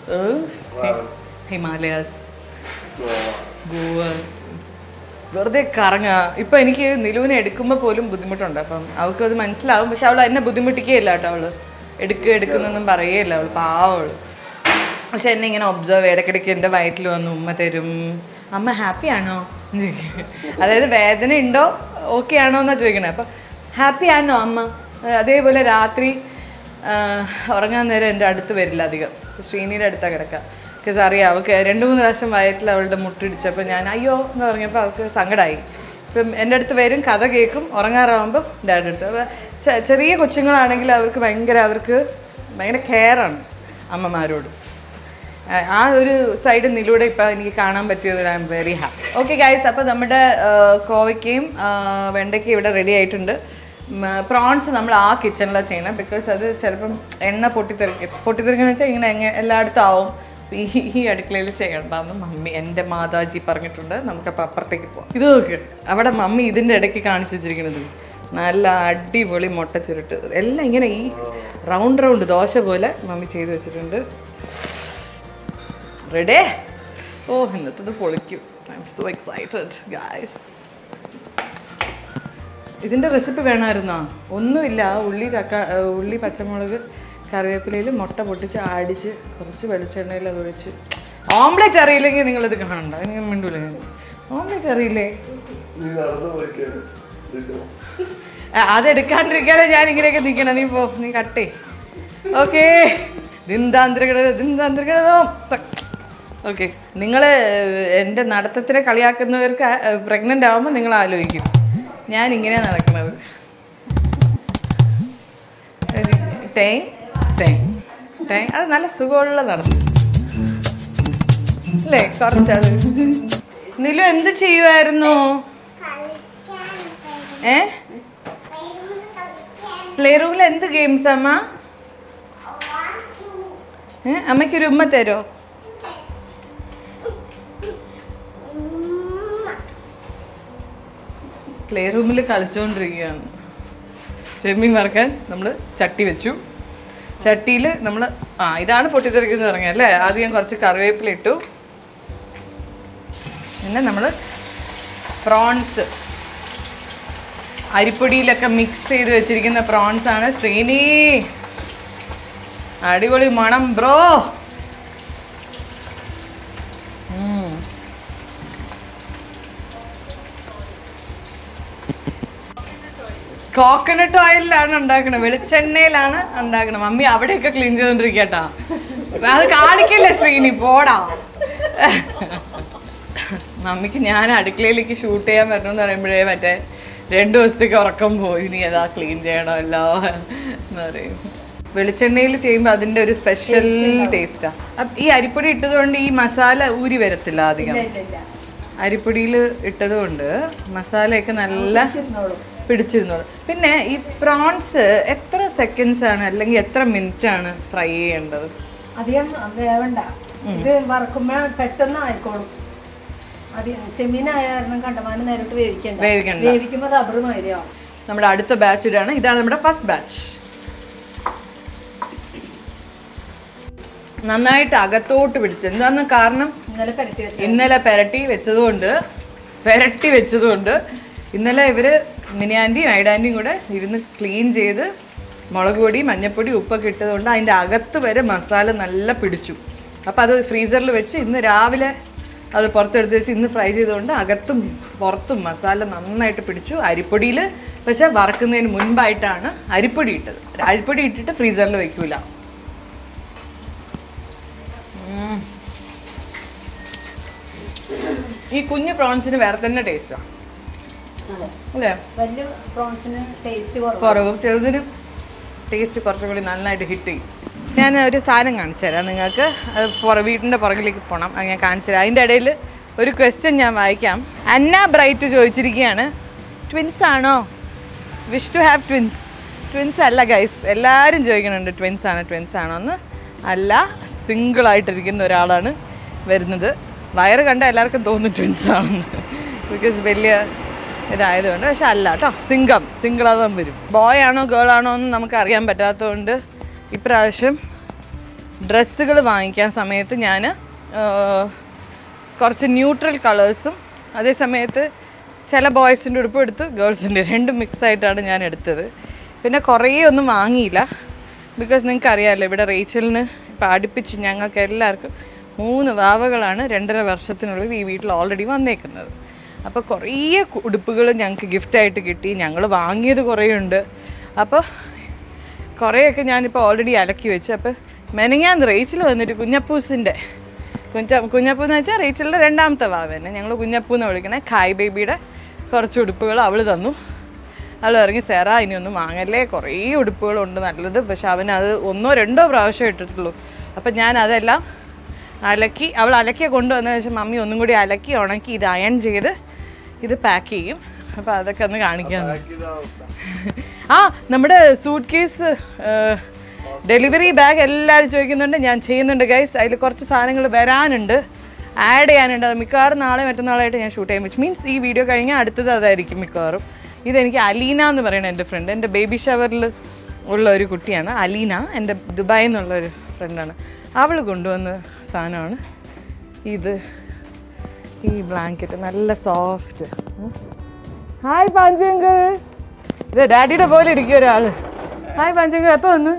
ഹിമാലയാസ് ഗോവ വെറുതെ കറങ്ങുക ഇപ്പം എനിക്ക് നിലുവിനെ എടുക്കുമ്പോൾ പോലും ബുദ്ധിമുട്ടുണ്ട് അപ്പം അവൾക്ക് അത് മനസ്സിലാവും പക്ഷെ അവൾ എന്നെ ബുദ്ധിമുട്ടിക്കുകയില്ല കേട്ടോ അവള് എടുക്കുക എടുക്കുന്നൊന്നും പറയുകയില്ല അവൾ പാവള് പക്ഷെ എന്നെ ഇങ്ങനെ ഒബ്സർവ് ഇടയ്ക്കിടയ്ക്ക് എൻ്റെ വയറ്റിൽ വന്ന് ഉമ്മ തരും അമ്മ ഹാപ്പി ആണോ എന്ന് ചോദിക്കും. അതായത് വേദന ഉണ്ടോ ഓക്കെ ആണോ എന്നാണ് ചോദിക്കണേ അപ്പം ഹാപ്പി ആണോ അമ്മ അഹ് അതേപോലെ രാത്രി ആഹ്, ഉറങ്ങാൻ നേരം എൻ്റെ അടുത്ത് വരില്ല അധികം ശ്രീനിയുടെ അടുത്താണ് കിടക്കുക ബിക്കോസ് അറിയാം അവൾക്ക് രണ്ട് മൂന്ന് പ്രാവശ്യം വയറ്റിൽ അവളുടെ മുട്ടിടിച്ചപ്പോൾ ഞാൻ അയ്യോ എന്ന് പറഞ്ഞപ്പോൾ അവൾക്ക് സങ്കടമായി ഇപ്പം എൻ്റെ അടുത്ത് വരും കഥ കേൾക്കും ഉറങ്ങാറാകുമ്പോൾ ഡാഡി അടുത്ത് അപ്പോൾ ചെ- ചെറിയ കൊച്ചുങ്ങളാണെങ്കിൽ അവർക്ക് ഭയങ്കര അവർക്ക് ഭയങ്കര കെയറാണ് അമ്മമാരോട് ആ- ആ ഒരു സൈഡ് നിലൂടെ ഇപ്പം എനിക്ക് കാണാൻ പറ്റിയതിൽ I'm very happy okay guys അപ്പോൾ നമ്മുടെ ആ, കോവയ്ക്കയും ആ, വെണ്ടയ്ക്കയും ഇവിടെ റെഡി ആയിട്ടുണ്ട് പ്രോൺസ് നമ്മൾ ആ കിച്ചണിലാണ് ചെയ്യണം ബിക്കോസ് അത് ചിലപ്പം എണ്ണ പൊട്ടിത്തെറിക്കും പൊട്ടിത്തെറിക്കുന്ന വെച്ചാൽ ഇങ്ങനെ എങ്ങനെ എല്ലായിടത്തും ആവും ഈ ഈ അടുക്കളയിൽ ചെയ്യണ്ടെന്ന് മമ്മി എൻ്റെ മാതാജി പറഞ്ഞിട്ടുണ്ട് നമുക്കപ്പോൾ അപ്പുറത്തേക്ക് പോകാം ഇത് നോക്ക് അവിടെ മമ്മി ഇതിൻ്റെ ഇടയ്ക്ക് കാണിച്ചു വെച്ചിരിക്കുന്നത് നല്ല അടിപൊളി മുട്ട ചുരുട്ട് എല്ലാം ഇങ്ങനെ ഈ റൗണ്ട് റൗണ്ട് ദോശ പോലെ മമ്മി ചെയ്ത് വെച്ചിട്ടുണ്ട് റെഡി ഓ ഇന്നത്തത് പൊളിക്കും I'm so excited guys ഇതിൻ്റെ റെസിപ്പി വേണമായിരുന്നോ ഒന്നുമില്ല ഉള്ളി തക്ക ഏഹ് ഉള്ളി പച്ചമുളക് കറിവേപ്പിലയിൽ മുട്ട പൊട്ടിച്ച് ആടിച്ച് കുറച്ച് വെളിച്ചെണ്ണയിൽ അത് ഒഴിച്ച് ഓംലെറ്റ് അറിയില്ലെങ്കിൽ നിങ്ങളിത് കാണണ്ട അതിന് ഞാൻ മിണ്ടൂല ഓംലെറ്റ് അറിയില്ലേ നീ നടന്നു പോയിക്കാണ് ആ, അതെടുക്കാണ്ടിരിക്കാതെ ഞാൻ ഇങ്ങനെയൊക്കെ നിൽക്കണം നീ പോ നീ കട്ടേ ഓക്കേ ദിന്താന്തരകട ദിന്താന്തരകട ഓക്കെ നിങ്ങൾ എൻ്റെ നടത്തത്തിനെ കളിയാക്കുന്നവർക്ക് പ്രഗ്നൻ്റ് ആകുമ്പോൾ നിങ്ങൾ ആലോചിക്കും ഞാൻ ഇങ്ങനെ നടക്കുന്നത് ടൈം ടൈം ടൈം അത് നല്ല സുഖമുള്ള നടത്തം അല്ലേ കുറച്ചത് നിലു എന്ത് ചെയ്യുമായിരുന്നു ഏ പ്ലേ റൂമിൽ എന്ത് ഗെയിംസ് അമ്മ ഏ അമ്മയ്ക്കൊരു ഉമ്മ തരോ പ്ലേ റൂമിൽ കളിച്ചുകൊണ്ടിരിക്കുകയാണ് ചെമ്മീൻ വറക്കാൻ നമ്മൾ ചട്ടി വെച്ചു ചട്ടിയിൽ നമ്മൾ ആ ഇതാണ് പൊട്ടിത്തെറിക്കുന്നത് തുടങ്ങിയത് അല്ലേ ആദ്യം കുറച്ച് കറിവേപ്പില ഇട്ടു പിന്നെ നമ്മൾ പ്രോൺസ് അരിപ്പൊടിയിലൊക്കെ മിക്സ് ചെയ്ത് വെച്ചിരിക്കുന്ന പ്രോൺസ് ആണ് ശ്രീനി അടിപൊളി മണം ബ്രോ കോക്കനട്ട് ഓയിലാണ് ഉണ്ടാക്കണത് വെളിച്ചെണ്ണയിലാണ് ഉണ്ടാക്കണത് മമ്മി അവിടെയൊക്കെ ക്ലീൻ ചെയ്തോണ്ടിരിക്കട്ടാ അത് കാണിക്കില്ല ശ്രീനി പോടാ മമ്മിക്ക് ഞാൻ അടുക്കളയിലേക്ക് ഷൂട്ട് ചെയ്യാൻ വരണമെന്ന് പറയുമ്പോഴേ മറ്റേ രണ്ടു ദിവസത്തേക്ക് ഉറക്കം പോയി ഇനി അതാ ക്ലീൻ ചെയ്യണമല്ലോ എന്ന് പറയും വെളിച്ചെണ്ണയിൽ ചെയ്യുമ്പോൾ അതിന്റെ ഒരു സ്പെഷ്യൽ ടേസ്റ്റാ അപ്പം ഈ അരിപ്പൊടി ഇട്ടതുകൊണ്ട് ഈ മസാല ഊരി വരത്തില്ല അധികം അരിപ്പൊടിയിൽ ഇട്ടതുകൊണ്ട് മസാലയൊക്കെ നല്ല പിടിച്ചിരുന്നോളൂ പിന്നെ ഈ പ്രോൺസ് എത്ര സെക്കൻഡ്സ് ആണ് അല്ലെങ്കിൽ എത്ര മിനിറ്റ് ആണ് ഫ്രൈ ചെയ്യേണ്ടത് അധികം വേവണ്ട ഇത് വറക്കുമ്പോ പെട്ടെന്ന് ആയിക്കോളും അധികം ചെമ്മീനായ കാരണം കണ്ടമാനം നേരിട്ട് വേവിക്കണ്ട വേവിക്കണ്ട. വേവിക്കുമ്പോ റബ്ബർ മാതിരിയാവും നമ്മുടെ അടുത്ത ബാച്ച് ഇതാണ് ഇതാണ് നമ്മുടെ ഫസ്റ്റ് ബാച്ച് നന്നായിട്ട് അകത്തോട്ട് പിടിച്ചു എന്താന്ന് കാരണം ഇന്നലെ പെരട്ടി വെച്ച ഇന്നലെ പെരട്ടി വെച്ചതുകൊണ്ട് പെരട്ടി വെച്ചതുകൊണ്ട് ഇന്നലെ ഇവര് മിനിയാൻറ്റിയും ഐഡാൻറ്റിയും കൂടെ ഇരുന്ന് ക്ലീൻ ചെയ്ത് മുളക് പൊടി മഞ്ഞപ്പൊടി ഉപ്പൊക്കെ ഇട്ടതുകൊണ്ട് അതിൻ്റെ അകത്ത് വരെ മസാല നല്ല പിടിച്ചു അപ്പോൾ അത് ഫ്രീസറിൽ വെച്ച് ഇന്ന് രാവിലെ അത് പുറത്തെടുത്ത് വെച്ച് ഇന്ന് ഫ്രൈ ചെയ്തുകൊണ്ട് അകത്തും പുറത്തും മസാല നന്നായിട്ട് പിടിച്ചു അരിപ്പൊടിയിൽ പക്ഷെ വറക്കുന്നതിന് മുൻപായിട്ടാണ് അരിപ്പൊടി ഇട്ടത് അരിപ്പൊടി ഇട്ടിട്ട് ഫ്രീസറിൽ വെക്കൂല ഉം. ഈ കുഞ്ഞു പ്രോൺസിന് വേറെ തന്നെ ടേസ്റ്റാണ് അല്ലേ വലിയ പ്രോൺസിന് ടേസ്റ്റ് കുറവ് കുറവും ചെറുതിന് ടേസ്റ്റ് കുറച്ചും കൂടി നന്നായിട്ട് ഹിറ്റ് ചെയ്യും ഞാൻ ഒരു സാധനം കാണിച്ചു തരാം നിങ്ങൾക്ക് അത് പുറ വീട്ടിൻ്റെ പുറകിലേക്ക് പോകണം അത് ഞാൻ കാണിച്ചു തരാം അതിൻ്റെ ഇടയിൽ ഒരു ക്വസ്റ്റ്യൻ ഞാൻ വായിക്കാം അന്ന ബ്രൈറ്റ് ചോദിച്ചിരിക്കുകയാണ് ട്വിൻസ് ആണോ wish to have twins twins അല്ല ഗൈസ് എല്ലാവരും ചോദിക്കുന്നുണ്ട് ട്വിൻസ് ആണ് ട്വിൻസ് ആണോ എന്ന് അല്ല സിംഗിളായിട്ടിരിക്കുന്ന ഒരാളാണ് വരുന്നത് വയറ് കണ്ട എല്ലാവർക്കും തോന്നും ട്വിൻസ് ആണെന്ന് ബിക്കോസ് വലിയ ഇതായതുകൊണ്ട് പക്ഷെ അല്ല കേട്ടോ സിംഗം സിംഗിളാതാൻ വരും ബോയ് ആണോ ഗേൾ ആണോ എന്ന് നമുക്ക് അറിയാൻ പറ്റാത്തതുകൊണ്ട് ഇപ്രാവശ്യം ഡ്രസ്സുകൾ വാങ്ങിക്കാൻ സമയത്ത് ഞാൻ കുറച്ച് ന്യൂട്രൽ കളേഴ്സും അതേ സമയത്ത് ചില ബോയ്സിൻ്റെ ഉടുപ്പ് എടുത്ത് ഗേൾസിൻ്റെ രണ്ടും മിക്സ് ആയിട്ടാണ് ഞാൻ എടുത്തത് പിന്നെ കുറേ ഒന്നും വാങ്ങിയില്ല ബിക്കോസ് നിങ്ങൾക്ക് അറിയാമല്ലോ ഇവിടെ റേച്ചലിന് ഇപ്പം അടുപ്പിച്ച് ഞങ്ങൾക്ക് എല്ലാവർക്കും മൂന്ന് വാവകളാണ് രണ്ടര വർഷത്തിനുള്ളിൽ ഈ വീട്ടിൽ ഓൾറെഡി വന്നേക്കുന്നത് അപ്പോൾ കുറേ ഉടുപ്പുകൾ ഞങ്ങൾക്ക് ഗിഫ്റ്റായിട്ട് കിട്ടി ഞങ്ങൾ വാങ്ങിയത് കുറേ ഉണ്ട് അപ്പോൾ കുറേയൊക്കെ ഞാനിപ്പോൾ ഓൾറെഡി അലക്കി വെച്ചു അപ്പോൾ മെനങ്ങാന്ന് റേച്ചിൽ വന്നിട്ട് കുഞ്ഞപ്പൂസിൻ്റെ കുഞ്ഞ കുഞ്ഞപ്പൂ എന്ന് വെച്ചാൽ റേച്ചലിൻ്റെ രണ്ടാമത്തെ വാവന്നെ ഞങ്ങൾ കുഞ്ഞപ്പൂ എന്ന് വിളിക്കണേ ഖായ് ബേബിയുടെ കുറച്ച് ഉടുപ്പുകൾ അവൾ തന്നു അവൾ ഇറങ്ങി സെറ ഇനിയൊന്നും വാങ്ങല്ലേ കുറേ ഉടുപ്പുകളുണ്ട് നല്ലത് പക്ഷെ അവൻ അത് ഒന്നോ രണ്ടോ പ്രാവശ്യം ഇട്ടിട്ടുള്ളൂ അപ്പം ഞാൻ അതെല്ലാം അലക്കി അവൾ അലക്കിയ കൊണ്ടുവന്ന ശേഷം മമ്മി ഒന്നും കൂടി അലക്കി ഉണക്കി ഇത് അയൺ ചെയ്ത് ഇത് പാക്ക് ചെയ്യും അപ്പോൾ അതൊക്കെ ഒന്ന് കാണിക്കാം ആ നമ്മുടെ സൂട്ട് കേസ് ഡെലിവറി ബാഗ് എല്ലാവരും ചോദിക്കുന്നുണ്ട് ഞാൻ ചെയ്യുന്നുണ്ട് ഗൈസ് അതിൽ കുറച്ച് സാധനങ്ങൾ വരാനുണ്ട് ആഡ് ചെയ്യാനുണ്ട് അത് മിക്കവാറും നാളെ മറ്റന്നാളായിട്ട് ഞാൻ ഷൂട്ട് ചെയ്യാൻ വെച്ചു മീൻസ് ഈ വീഡിയോ കഴിഞ്ഞാൽ അടുത്തത് അതായിരിക്കും മിക്കവാറും ഇതെനിക്ക് അലീന എന്ന് പറയുന്ന എൻ്റെ ഫ്രണ്ട് എൻ്റെ ബേബി ഷവറിൽ ഉള്ള ഒരു കുട്ടിയാണ് അലീന എൻ്റെ ദുബായിൽ നിന്നുള്ള ഒരു ഫ്രണ്ടാണ് അവൾ കൊണ്ടുവന്ന സാധനമാണ് ഇത് ഈ ബ്ലാങ്കറ്റ് നല്ല സോഫ്റ്റ് ഹായ് പാഞ്ചങ്കൾ ഇത് ഡാഡിയുടെ പോലെ ഇരിക്കും ഒരാള് ഹായ് പാഞ്ചങ്കൾ എപ്പോ വന്നു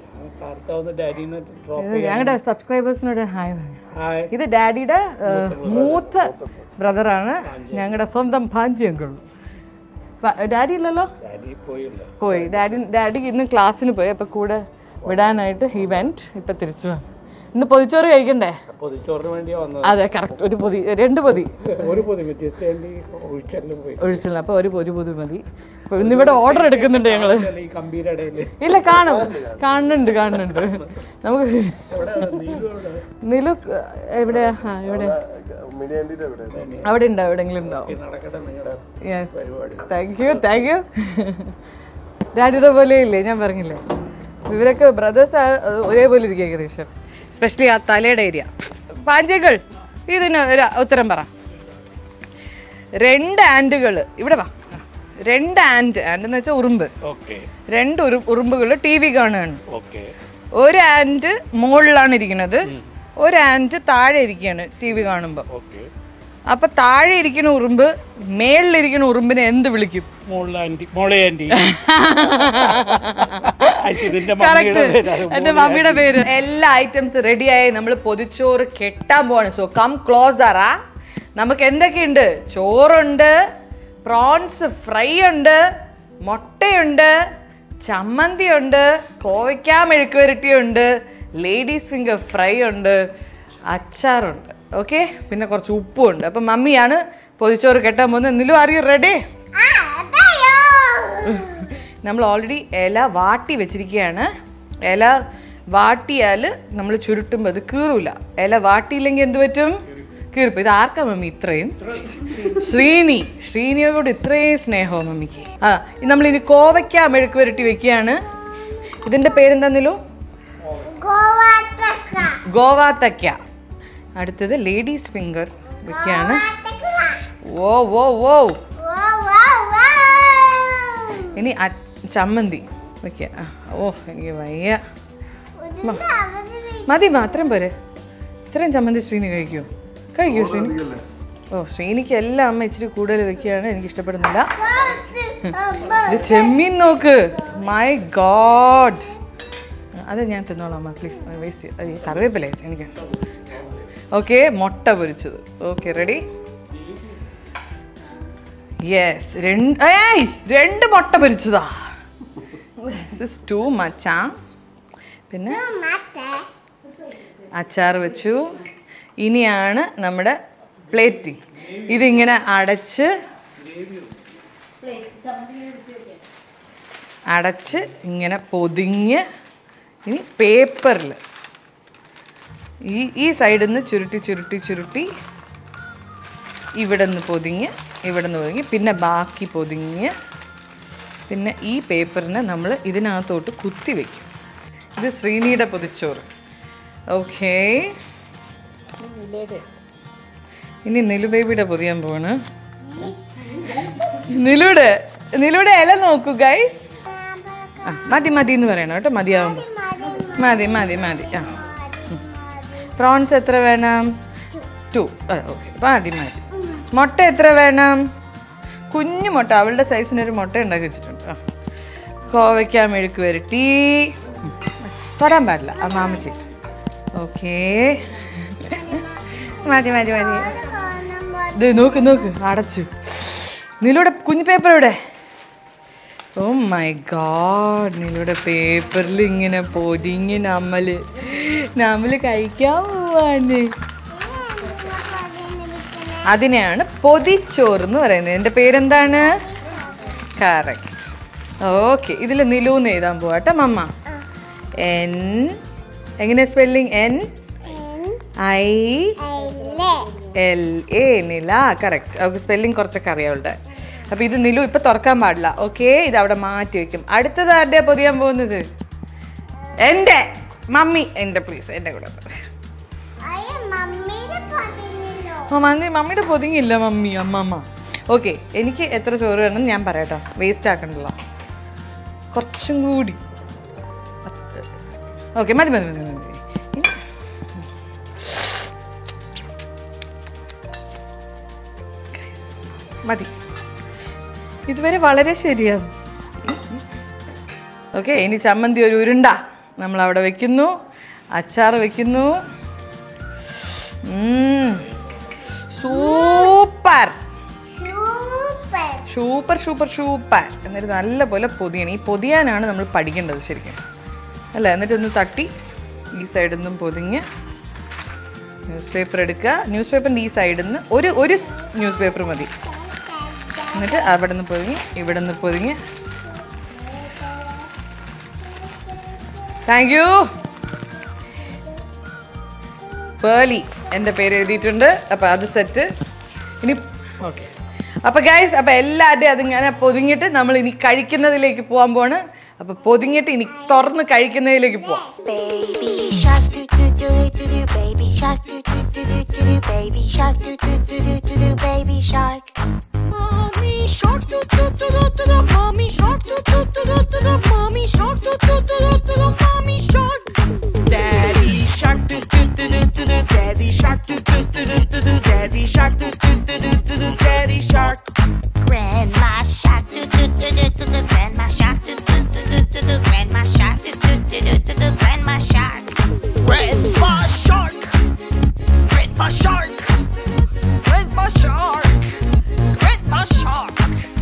ഇത് ഞങ്ങളുടെ സബ്സ്ക്രൈബേഴ്സിനോട് ഹായ് പറഞ്ഞു ഹായ് ഇത് ഡാഡിയുടെ ഏഹ്, മൂത്ത ബ്രദറാണ് ഞങ്ങളുടെ സ്വന്തം ഭാഞ്ചങ്കൾ ഡാഡി ഇല്ലല്ലോ ഡാഡി പോയില്ല പോയി ഡാഡി ഡാഡി ഇന്ന് ക്ലാസ്സിന് പോയി അപ്പോൾ കൂടെ വിടാനായിട്ട് ഈ വെൻറ്റ് ഇപ്പം തിരിച്ചു വന്നു ഇന്ന് പൊതിച്ചോറ് കഴിക്കണ്ടേ പൊതിച്ചോറിന് വേണ്ടിയാ വന്നത് അതെ കറക്റ്റ് ഒരു പൊതി രണ്ട് പൊതി ഒരു പൊതി വ്യത്യസ്ത വേണ്ടി ഒഴിച്ചെല്ലാം പോയി ഒഴിച്ചില്ല അപ്പൊ ഒരു ഒരു പൊതി മതി അപ്പൊ ഇന്നിവിടെ ഓർഡർ എടുക്കുന്നുണ്ട് ഞങ്ങള് ഈ കമ്പീരുടെ ഇടയില് ഇല്ല കാണും കാണുന്നുണ്ട് കാണുന്നുണ്ട് നമുക്ക് എവിടെ നീലു എവിടെ നിലു എവിടെ ആ ഇവിടെ മിനിയാണ്ടിന്റെ ഇവിടെ അവിടെ ഉണ്ടാവും എവിടെയെങ്കിലും ഉണ്ടാവും നടക്കട്ടെ നിങ്ങളുടെ യെസ് പരിപാടി താങ്ക് യു താങ്ക് യു ഡാഡിയുടെ പോലെ ഇല്ലേ ഞാൻ പറഞ്ഞില്ലേ ഇവരൊക്കെ ബ്രദേഴ്സ് ഒരേപോലെ ഇരിക്കും ഏകദേശം സ്പെഷ്യലി ആ തലയുടെ ഏരിയ പാഞ്ചേകൾ ഇതിന് ഒരു ഉത്തരം പറ രണ്ട് ആൻഡുകൾ ഇവിടെ വാ രണ്ട് ആൻഡ് ആൻഡ് എന്ന് വെച്ചാൽ ഉറുമ്പ് ഓക്കെ രണ്ട് ഉറു ഉറുമ്പുകൾ ടി വി കാണുകയാണ് ഓക്കെ ഒരു ആൻഡ് മുകളിലാണ് ഇരിക്കുന്നത് ഒരു ആൻഡ് താഴെ ഇരിക്കുകയാണ് ടി വി കാണുമ്പോൾ ഓക്കെ അപ്പൊ താഴെ ഇരിക്കുന്ന ഉറുമ്പ് മേളിലിരിക്കുന്ന ഉറുമ്പിനെ എന്ത് വിളിക്കും മോളിലെ ആന്റി മോളെ ആന്റി ഇതിന്റെ Correct. മമ്മിയുടെ പേര് അത് എന്റെ മമ്മിയുടെ പേര് എല്ലാ ഐറ്റംസ് റെഡിയായി നമ്മൾ പൊതിച്ചോറ് കെട്ടാൻ പോവാണ് സോ കം ക്ലോസറാ നമുക്ക് എന്തൊക്കെയുണ്ട് ചോറുണ്ട് പ്രോൺസ് ഫ്രൈ ഉണ്ട് മുട്ടയുണ്ട് ചമ്മന്തി ഉണ്ട് കോവയ്ക്കാ മെഴുക്കുവരട്ടിയുണ്ട് ലേഡീസ് ഫിംഗർ ഫ്രൈ ഉണ്ട് അച്ചാറുണ്ട് ഓക്കെ പിന്നെ കുറച്ച് ഉപ്പും ഉണ്ട് അപ്പം മമ്മിയാണ് പൊതിച്ചോറ് കെട്ടാൻ പോകുന്നത് നിലു ആർ യു റെഡി ആ അതായോ നമ്മൾ ഓൾറെഡി ഇല വാട്ടി വെച്ചിരിക്കുകയാണ് ഇല വാട്ടിയാൽ നമ്മൾ ചുരുട്ടുമ്പോൾ അത് കീറൂല ഇല വാട്ടിയില്ലെങ്കിൽ എന്ത് പറ്റും കീറിപ്പോ ഇത് ആർക്കാ മമ്മി ഇത്രയും ശ്രീനി ശ്രീനിയോട് ഇത്രയും സ്നേഹമോ മമ്മിക്ക് ആ നമ്മൾ ഇനി കോവയ്ക്ക മെഴുക്ക് പുരട്ടി വെക്കുകയാണ് ഇതിന്റെ പേരെന്താന്നില്ലോ ഗോവാത്തക്ക ഗോവാത്തക്ക അടുത്തത് ലേഡീസ് ഫിംഗർ വെക്കുകയാണ് ഓ ഓ ഓ വാ വാ വാ ഇനി അ- ചമ്മന്തി വെക്കുക ആ, ഓ എനിക്ക് വയ്യ ഒരു അവധി മതി മാത്രം പോരെ ഇത്രയും ചമ്മന്തി ശ്രീനി കഴിക്കൂ കഴിക്കൂ ശ്രീനി ഓ ശ്രീനിക്ക് എല്ലാം അമ്മ ഇച്ചിരി കൂടുതൽ വെക്കുകയാണ് എനിക്ക് ഇഷ്ടപ്പെടുന്നില്ല ഇത് ചെമ്മീൻ നോക്ക് മൈ ഗോഡ് അത് ഞാൻ തിന്നോളാം അമ്മ പ്ലീസ് വേസ്റ്റ് കറിവേപ്പില എനിക്ക് ഓക്കെ മുട്ട പൊരിച്ചത് ഓക്കെ റെഡി യെസ് രണ്ട് ഏയ് രണ്ട് മുട്ട പൊരിച്ചതാ ദിസ് ടു മച്ചാ പിന്നെ മാറ്റേ അച്ചാർ വെച്ചു ഇനിയാണ് നമ്മുടെ പ്ലേറ്റിംഗ് ഇതിങ്ങനെ അടച്ച് അടച്ച് ഇങ്ങനെ പൊതിഞ്ഞ് ഇനി പേപ്പറിൽ ഈ ഈ സൈഡിൽ നിന്ന് ചുരുട്ടി ചുരുട്ടി ചുരുട്ടി ഇവിടെ നിന്ന് പൊതിഞ്ഞ് ഇവിടെ നിന്ന് പൊതിഞ്ഞ് പിന്നെ ബാക്കി പൊതിഞ്ഞ് പിന്നെ ഈ പേപ്പറിനെ നമ്മൾ ഇതിനകത്തോട്ട് കുത്തി വയ്ക്കും ഇത് ശ്രീനിയുടെ പൊതിച്ചോറ് ഓക്കേ ഇനി നിലു ബേബിയുടെ പൊതിയാൻ പോവാണ് നിലുടെ നിലുടെ ഇല നോക്കൂ ഗൈസ് ആ മതി മതി എന്ന് പറയണം കേട്ടോ മതിയാവുമ്പോൾ മതി മതി മതി ആ പ്രോൺസ് എത്ര വേണം ടു ഓക്കെ മതി മതി മുട്ട എത്ര വേണം കുഞ്ഞു മുട്ട അവളുടെ സൈസിന് ഒരു മുട്ട ഉണ്ടാക്കി വെച്ചിട്ടുണ്ട് ആ കോവയ്ക്ക മെഴുക്ക് വരട്ടി ഉം. തൊടാൻ പാടില്ല ആ മാമ ചെയ്തു ഓക്കേ മതി മതി മതി ദേ നോക്ക് നോക്ക് അടച്ചു നീലൂടെ കുഞ്ഞു പേപ്പർ ഇവിടെ ഓ മൈ ഗാഡ് നീലൂടെ പേപ്പറിൽ ഇങ്ങനെ പൊതിഞ്ഞ് നമ്മള് നമ്മള് കഴിക്കാൻ പോവാണ് അതിനെയാണ് പൊതിച്ചോറ് എന്ന് പറയുന്നത് എൻ്റെ പേരെന്താണ് കറക്റ്റ് ഓക്കെ ഇതിൽ നിലൂന്ന് എഴുതാൻ പോവാട്ടോ മമ്മ എൻ എങ്ങനെ spelling N I L A Nila correct അവൾക്ക് സ്പെല്ലിംഗ് കുറച്ചൊക്കെ അറിയാം അവളുടെ അപ്പോൾ ഇത് നിലു ഇപ്പം തുറക്കാൻ പാടില്ല ഓക്കെ ഇത് അവിടെ മാറ്റി വെക്കും അടുത്തത് ആരുടെയാ പൊതിയാൻ പോകുന്നത് എൻ്റെ മമ്മി എൻ്റെ പ്ലീസ് എൻ്റെ കൂടെ അയ്യ മമ്മിയുടെ പതിഞ്ഞല്ലോ ആ മന്തി മമ്മിയുടെ പൊതിങ്ങില്ല മമ്മി അമ്മമ്മ ഓക്കെ എനിക്ക് എത്ര ചോറ് വേണം ഞാൻ പറയാട്ടോ വേസ്റ്റ് ആക്കണ്ടല്ലോ കുറച്ചും കൂടി ഓക്കെ മതി മതി മതി മതി ഇനി- Guys, മതി ഇതുവരെ വളരെ ശരിയാണ് ഓക്കെ ഇനി ചമ്മന്തി ഒരു ഉരുണ്ട നമ്മൾ അവിടെ വെക്കുന്നു അച്ചാർ വെക്കുന്നു super super super super super എന്നിട്ട് നല്ല പോലെ പൊതിയണം ഈ പൊതിയാനാണ് നമ്മൾ പഠിക്കേണ്ടത് ശരിക്കും അല്ല എന്നിട്ട് ഒന്ന് തട്ടി ഈ സൈഡിൽ നിന്നും പൊതിഞ്ഞ് ന്യൂസ് പേപ്പർ എടുക്കുക ന്യൂസ് പേപ്പറിൻ്റെ ഈ സൈഡിൽ നിന്ന് ഒരു ഒരു ന്യൂസ് പേപ്പർ മതി എന്നിട്ട് അവിടെ നിന്ന് പൊതിഞ്ഞ് ഇവിടെ നിന്ന് പൊതിഞ്ഞ് താങ്ക് യു പേളി എൻ്റെ പേര് എഴുതിയിട്ടുണ്ട് അപ്പം അത് സെറ്റ് ഇനി ഓക്കെ അപ്പം ഗൈസ് അപ്പം എല്ലാവരുടെയും അതിങ്ങനെ പൊതിഞ്ഞിട്ട് നമ്മൾ ഇനി കഴിക്കുന്നതിലേക്ക് പോകാൻ പോണ് അപ്പം പൊതിഞ്ഞിട്ട് ഇനി തുറന്ന് കഴിക്കുന്നതിലേക്ക് പോവാം Baby shark do do do do do baby shark do do do do do do baby shark do do do do do do baby shark. Mommy shark do do do do do do mommy shark do do do do do do mommy shark do do do do do do mommy shark. Daddy shark do do do do do do Daddy shark do do do do do do Daddy shark do do do do do do Daddy shark Grandma shark do do do do do do grandma shark do do do do do do grandma shark do do do do do do grandma shark. Grandpa shark Grandpa shark Grandpa shark Grandpa shark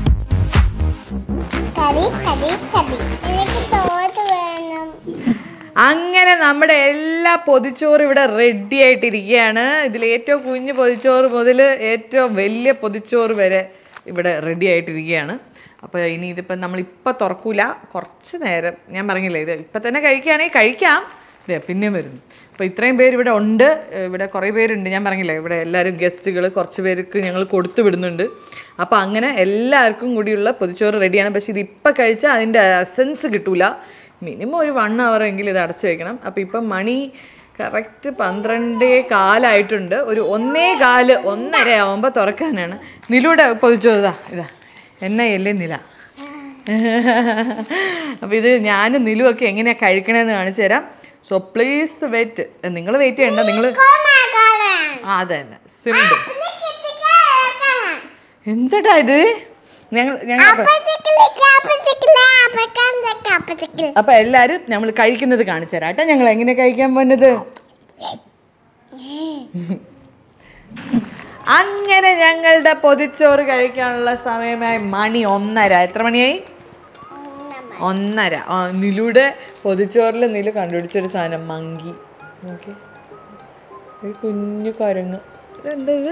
കറി കറി കറി എനിക്ക് തോറ്റ് വേണം അങ്ങനെ നമ്മുടെ എല്ലാ പൊതിച്ചോറും ഇവിടെ ready ആയിട്ടിരിക്കുകയാണ് ഇതിൽ ഏറ്റവും കുഞ്ഞു പൊതിച്ചോറ് മുതൽ ഏറ്റവും വലിയ പൊതിച്ചോറ് വരെ ഇവിടെ റെഡി ആയിട്ടിരിക്കുകയാണ് അപ്പോൾ ഇനി ഇതിപ്പോൾ നമ്മളിപ്പോൾ തുറക്കൂല കുറച്ച് നേരം ഞാൻ പറഞ്ഞില്ലേ ഇത് ഇപ്പം തന്നെ കഴിക്കുകയാണെങ്കിൽ കഴിക്കാം ഇതേ പിന്നെയും വരുന്നു അപ്പോൾ ഇത്രയും പേര് ഇവിടെ ഉണ്ട് ഏഹ് ഇവിടെ കുറേ പേരുണ്ട് ഞാൻ പറഞ്ഞില്ലേ ഇവിടെ എല്ലാവരും ഗസ്റ്റുകൾ കുറച്ച് പേർക്ക് ഞങ്ങൾ കൊടുത്തു വിടുന്നുണ്ട് അപ്പോൾ അങ്ങനെ എല്ലാവർക്കും കൂടിയുള്ള പൊതിച്ചോറ് റെഡിയാണ് പക്ഷേ ഇത് ഇപ്പം കഴിച്ചാൽ അതിൻ്റെ എസൻസ് കിട്ടൂല മിനിമം ഒരു വൺ അവർ എങ്കിലും ഇത് അടച്ചു വെക്കണം അപ്പോൾ ഇപ്പം മണി കറക്റ്റ് പന്ത്രണ്ടേ കാലായിട്ടുണ്ട് ഒരു ഒന്നേ കാല് ഒന്നര ആവുമ്പോൾ തുറക്കാനാണ് നിലൂടെ പൊതിച്ചോ ഇതാ ഇതാ എണ്ണയല്ലേ നില അപ്പോൾ ഇത് ഞാനും നിലുവൊക്കെ എങ്ങനെയാണ് കഴിക്കണമെന്ന് കാണിച്ചു തരാം സോ പ്ലീസ് വെയിറ്റ് നിങ്ങൾ വെയിറ്റ് ചെയ്യണ്ട നിങ്ങൾ ആ അത് തന്നെ സിമ്പിൾ എന്താടാ ഇത് ഞങ്ങൾ ഞങ്ങൾ അപ്പൊ എല്ലാരും നമ്മൾ കഴിക്കുന്നത് കാണിച്ചു തരാം കേട്ടോ ഞങ്ങൾ എങ്ങനെ കഴിക്കാൻ പോകുന്നത് അങ്ങനെ ഞങ്ങളുടെ പൊതിച്ചോറ് കഴിക്കാനുള്ള സമയമായി മണി ഒന്നര എത്ര മണിയായി ഒന്നര ആ നിലുടെ പൊതിച്ചോറിൽ നിലു കണ്ടുപിടിച്ചൊരു സാധനം മങ്കി നോക്കി ഒരു കുഞ്ഞു കരങ്ങ് ഇതെന്താ ഇത്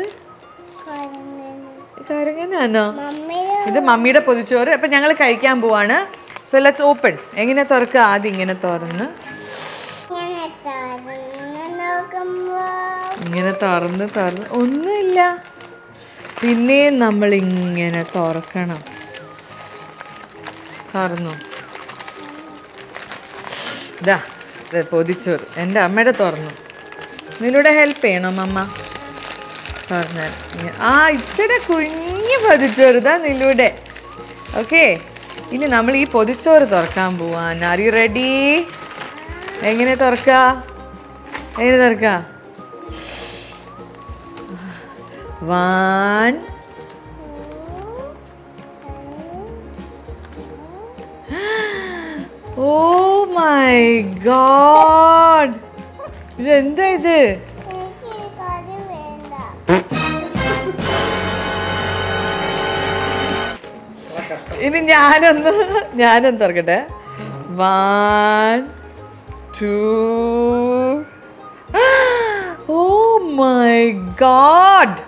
കരങ്ങനാണോ ഇത് മമ്മിയുടെ പൊതിച്ചോറ് അപ്പം ഞങ്ങൾ കഴിക്കാൻ പോവാണ് സോ ലെറ്റ്സ് ഓപ്പൺ എങ്ങനെ തുറക്കുക ആദ്യം ഇങ്ങനെ തുറന്ന് ഞാൻ തുറന്ന് നോക്കുമ്പോ ഇങ്ങനെ തുറന്ന് തുറന്ന് ഒന്നുമില്ല പിന്നെയും നമ്മൾ ഇങ്ങനെ തുറക്കണം തുറന്നു ഇതാ ഇത് പൊതിച്ചോറ് എൻ്റെ അമ്മയുടെ തുറന്നു നിലൂടെ ഹെൽപ്പ് ചെയ്യണം അമ്മ തുറന്നു ആ ഇച്ചിരി കുഞ്ഞു പൊതിച്ചോറ് ഇതാ നിലൂടെ ഓക്കെ ഇനി നമ്മൾ ഈ പൊതിച്ചോറ് തുറക്കാൻ പോവാൻ ആർ യു റെഡി എങ്ങനെ തുറക്ക എങ്ങനെ തുറക്ക വൺ ഓ മൈ ഗോഡ് ഇതെന്താ ഇത് എനിക്ക് ഈ കറി വേണ്ട ഇനി ഞാനൊന്ന് ഞാനൊന്ന് തുറക്കട്ടെ one two oh my god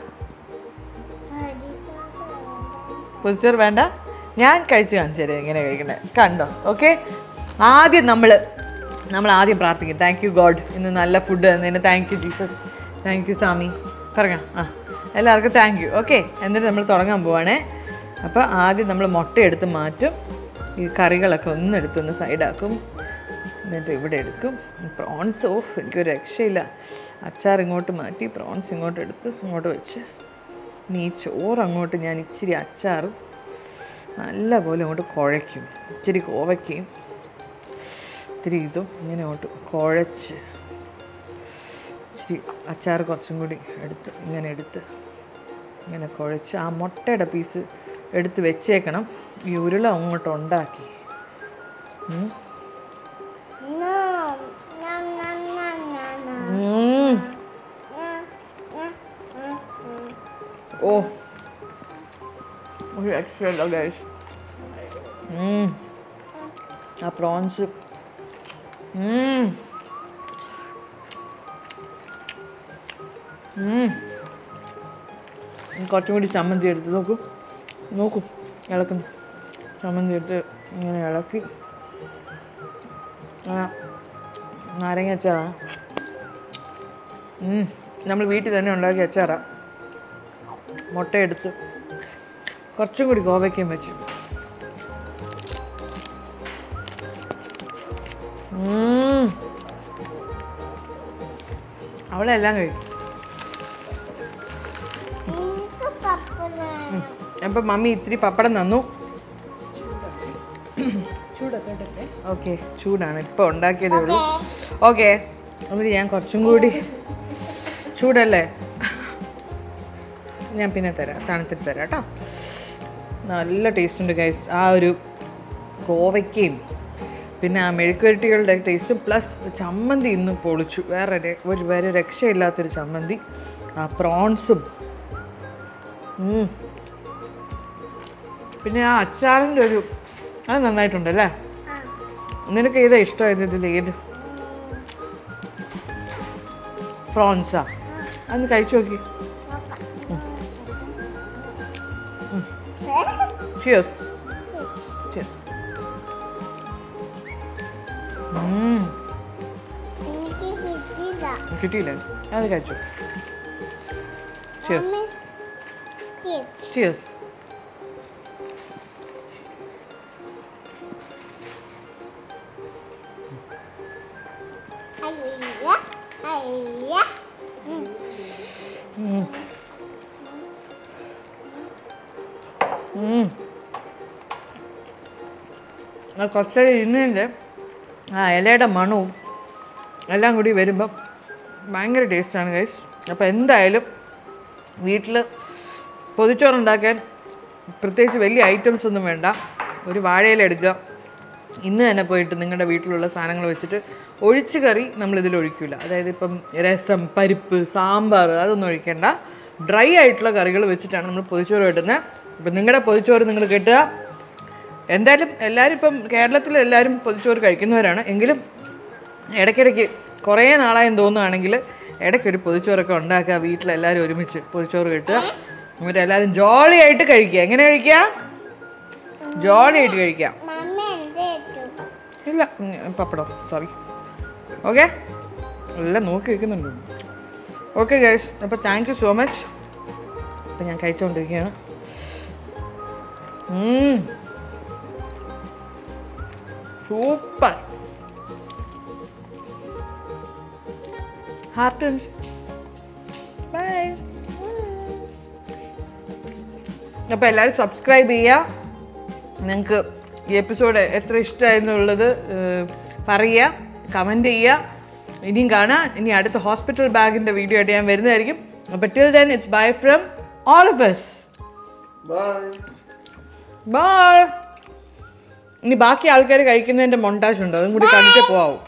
പൊതിച്ചോറ് വേണ്ട ഞാൻ കഴിച്ച് കാണിച്ചു തരാം എങ്ങനെ കഴിക്കണേ കണ്ടോ ഓക്കെ ആദ്യം നമ്മൾ നമ്മൾ ആദ്യം പ്രാർത്ഥിക്കും താങ്ക് യു ഗോഡ് ഇന്ന് നല്ല ഫുഡ് തന്നതിന് thank you Jesus thank you സ്വാമി പറയാം ആ എല്ലാവർക്കും താങ്ക് യു ഓക്കെ എന്നിട്ട് നമ്മൾ തുടങ്ങാൻ പോവാണേ അപ്പോൾ ആദ്യം നമ്മൾ മുട്ട എടുത്ത് മാറ്റും ഈ കറികളൊക്കെ ഒന്ന് എടുത്തൊന്ന് സൈഡാക്കും എന്നിട്ട് ഇവിടെ എടുക്കും പ്രോൺസ് ഓ എനിക്കൊരു രക്ഷയില്ല അച്ചാർ ഇങ്ങോട്ട് മാറ്റി പ്രോൺസ് ഇങ്ങോട്ട് എടുത്ത് ഇങ്ങോട്ട് വെച്ച് ഇനി ഈ ചോറ് അങ്ങോട്ട് ഞാൻ ഇച്ചിരി അച്ചാറും നല്ല പോലെ അങ്ങോട്ട് കുഴയ്ക്കും ഇച്ചിരി കോവയ്ക്കയും ഇത്തിരി ഇതും ഇങ്ങനെ അങ്ങോട്ട് കുഴച്ച് ഇച്ചിരി അച്ചാർ കുറച്ചും കൂടി എടുത്ത് ഇങ്ങനെ എടുത്ത് ഇങ്ങനെ കുഴച്ച് ആ മുട്ടയുടെ പീസ് എടുത്ത് വെച്ചേക്കണം ഈ ഉരുള അങ്ങോട്ട് ഉണ്ടാക്കി ഉം. No, no, no, no, no, no. ഉം. No, no, no, no. ഓ ഒരു രക്ഷയില്ല ഗൈസ് ആ പ്രോൺസ് ഉം. കുറച്ചും കൂടി ചമ്മന്തി എടുത്ത് നോക്കൂ നോക്കൂ ഇളക്കുന്നു ചമ്മന്തി എടുത്ത് ഇങ്ങനെ ഇളക്കി ആ നാരങ്ങ അച്ചാറാ ഉം, നമ്മൾ വീട്ടിൽ തന്നെ ഉണ്ടാക്കിയ അച്ചാറാ മുട്ടയെടുത്ത് കുറച്ചും കൂടി കോവയ്ക്കയും വെച്ചു ഉം. അവളെല്ലാം കഴിക്കും എനിക്ക് പപ്പടം അപ്പം മമ്മി ഇത്തിരി പപ്പടം തന്നു ഓക്കെ ചൂടാണ് ഇപ്പോൾ ഉണ്ടാക്കിയതേ ഉള്ളൂ ഓക്കെ എന്നിട്ട് ഞാൻ കുറച്ചും കൂടി ചൂടല്ലേ ഞാൻ പിന്നെ തരാം തണുത്തിട്ട് തരാം കേട്ടോ നല്ല ടേസ്റ്റ് ഉണ്ട് ഗൈസ് ആ ഒരു കോവയ്ക്കയും പിന്നെ ആ മെഴുക്കുവരട്ടികളുടെ ടേസ്റ്റും പ്ലസ് ചമ്മന്തി ഇന്ന് പൊളിച്ചു വേറെ ര- ഒരു വേറെ രക്ഷയില്ലാത്തൊരു ചമ്മന്തി ആ പ്രോൺസും ഉം. പിന്നെ ആ അച്ചാറിൻ്റെ ഒരു അത് നന്നായിട്ടുണ്ടല്ലേ നിനക്ക് ഏതാ ഇഷ്ടമായത് ഇതിൽ ഏത് പ്രോൺസാ അതൊന്ന് കഴിച്ചു നോക്കി ചിയേഴ്സ് ചിയേഴ്സ് എനിക്ക് കിട്ടിയില്ല കിട്ടിയില്ലേ അത് കഴിച്ചു ചിയേഴ്സ് മമ്മി, kiss. ചിയേഴ്സ് അയ്യ അയ്യ ആ കുറച്ചേരം ഇരുന്നതിൻ്റെ ആ ഇലയുടെ മണവും എല്ലാം കൂടി വരുമ്പം ഭയങ്കര ടേസ്റ്റാണ് ഗൈസ് അപ്പോൾ എന്തായാലും വീട്ടിൽ പൊതിച്ചോറുണ്ടാക്കാൻ പ്രത്യേകിച്ച് വലിയ ഐറ്റംസ് ഒന്നും വേണ്ട ഒരു വാഴയില എടുക്കുക ഇന്ന് തന്നെ പോയിട്ട് നിങ്ങളുടെ വീട്ടിലുള്ള സാധനങ്ങൾ വെച്ചിട്ട് ഒഴിച്ച് കറി നമ്മളിതിൽ ഒഴിക്കില്ല അതായത് ഇപ്പം രസം പരിപ്പ് സാമ്പാർ അതൊന്നും ഒഴിക്കേണ്ട ഡ്രൈ ആയിട്ടുള്ള കറികൾ വെച്ചിട്ടാണ് നമ്മൾ പൊതിച്ചോറ് കിട്ടുന്നത് അപ്പം നിങ്ങളുടെ പൊതിച്ചോറ് നിങ്ങൾ കിട്ടുക എന്തായാലും എല്ലാവരും ഇപ്പം കേരളത്തിൽ എല്ലാവരും പൊതിച്ചോറ് കഴിക്കുന്നവരാണ് എങ്കിലും ഇടയ്ക്കിടയ്ക്ക് കുറേ നാളായെന്ന് തോന്നുകയാണെങ്കിൽ ഇടയ്ക്കൊരു പൊതിച്ചോറൊക്കെ ഉണ്ടാക്കുക വീട്ടിലെല്ലാവരും ഒരുമിച്ച് പൊതിച്ചോറ് കിട്ടുക എന്നിട്ട് എല്ലാവരും ജോളി ആയിട്ട് കഴിക്കുക എങ്ങനെ കഴിക്കുക ജോളി ആയിട്ട് കഴിക്കുക മമ്മി എന്ത് ഏറ്റു ഇല്ല ഉം, പപ്പടം സോറി ഓക്കെ എല്ലാം നോക്കി വെക്കുന്നുണ്ട് ഓക്കെ ഗൈസ് അപ്പോൾ താങ്ക് യു സോ മച്ച് അപ്പം ഞാൻ കഴിച്ചുകൊണ്ടിരിക്കുകയാണ് സൂപ്പർ ഹാർട്ട് ബൈ അപ്പോൾ എല്ലാവരും സബ്സ്ക്രൈബ് ചെയ്യുക നിങ്ങൾക്ക് ഈ എപ്പിസോഡ് എത്ര ഇഷ്ടമായിരുന്നുള്ളത് പറയുക കമൻറ്റ് ചെയ്യുക ഇനിയും കാണാം ഇനി അടുത്ത ഹോസ്പിറ്റൽ ബാഗിൻ്റെ വീഡിയോ ആയിട്ട് ഞാൻ വരുന്നതായിരിക്കും അപ്പോൾ till then it's bye from all of us bye bye ഇനി ബാക്കി ആൾക്കാർ കഴിക്കുന്നതിൻ്റെ മൊണ്ടാജ് ഉണ്ട് അതും കൂടി കണ്ടിട്ട് പോവാവും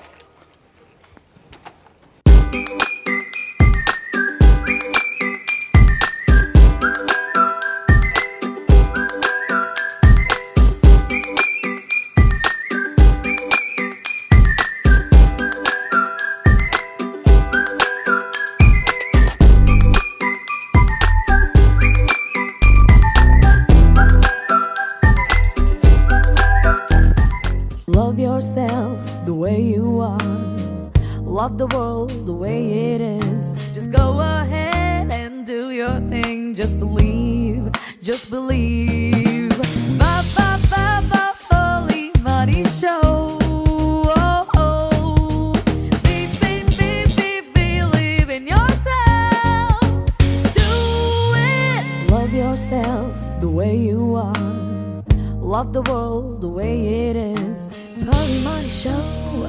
Love yourself the way you are. Love the world the way it is. Just go ahead and do your thing. Just believe, just believe. Ba ba ba ba holy money show. Oh, oh. Be, be, be, be, believe in yourself. Do it. Love yourself the way you are. Love the world the way it is. Polly Money Show.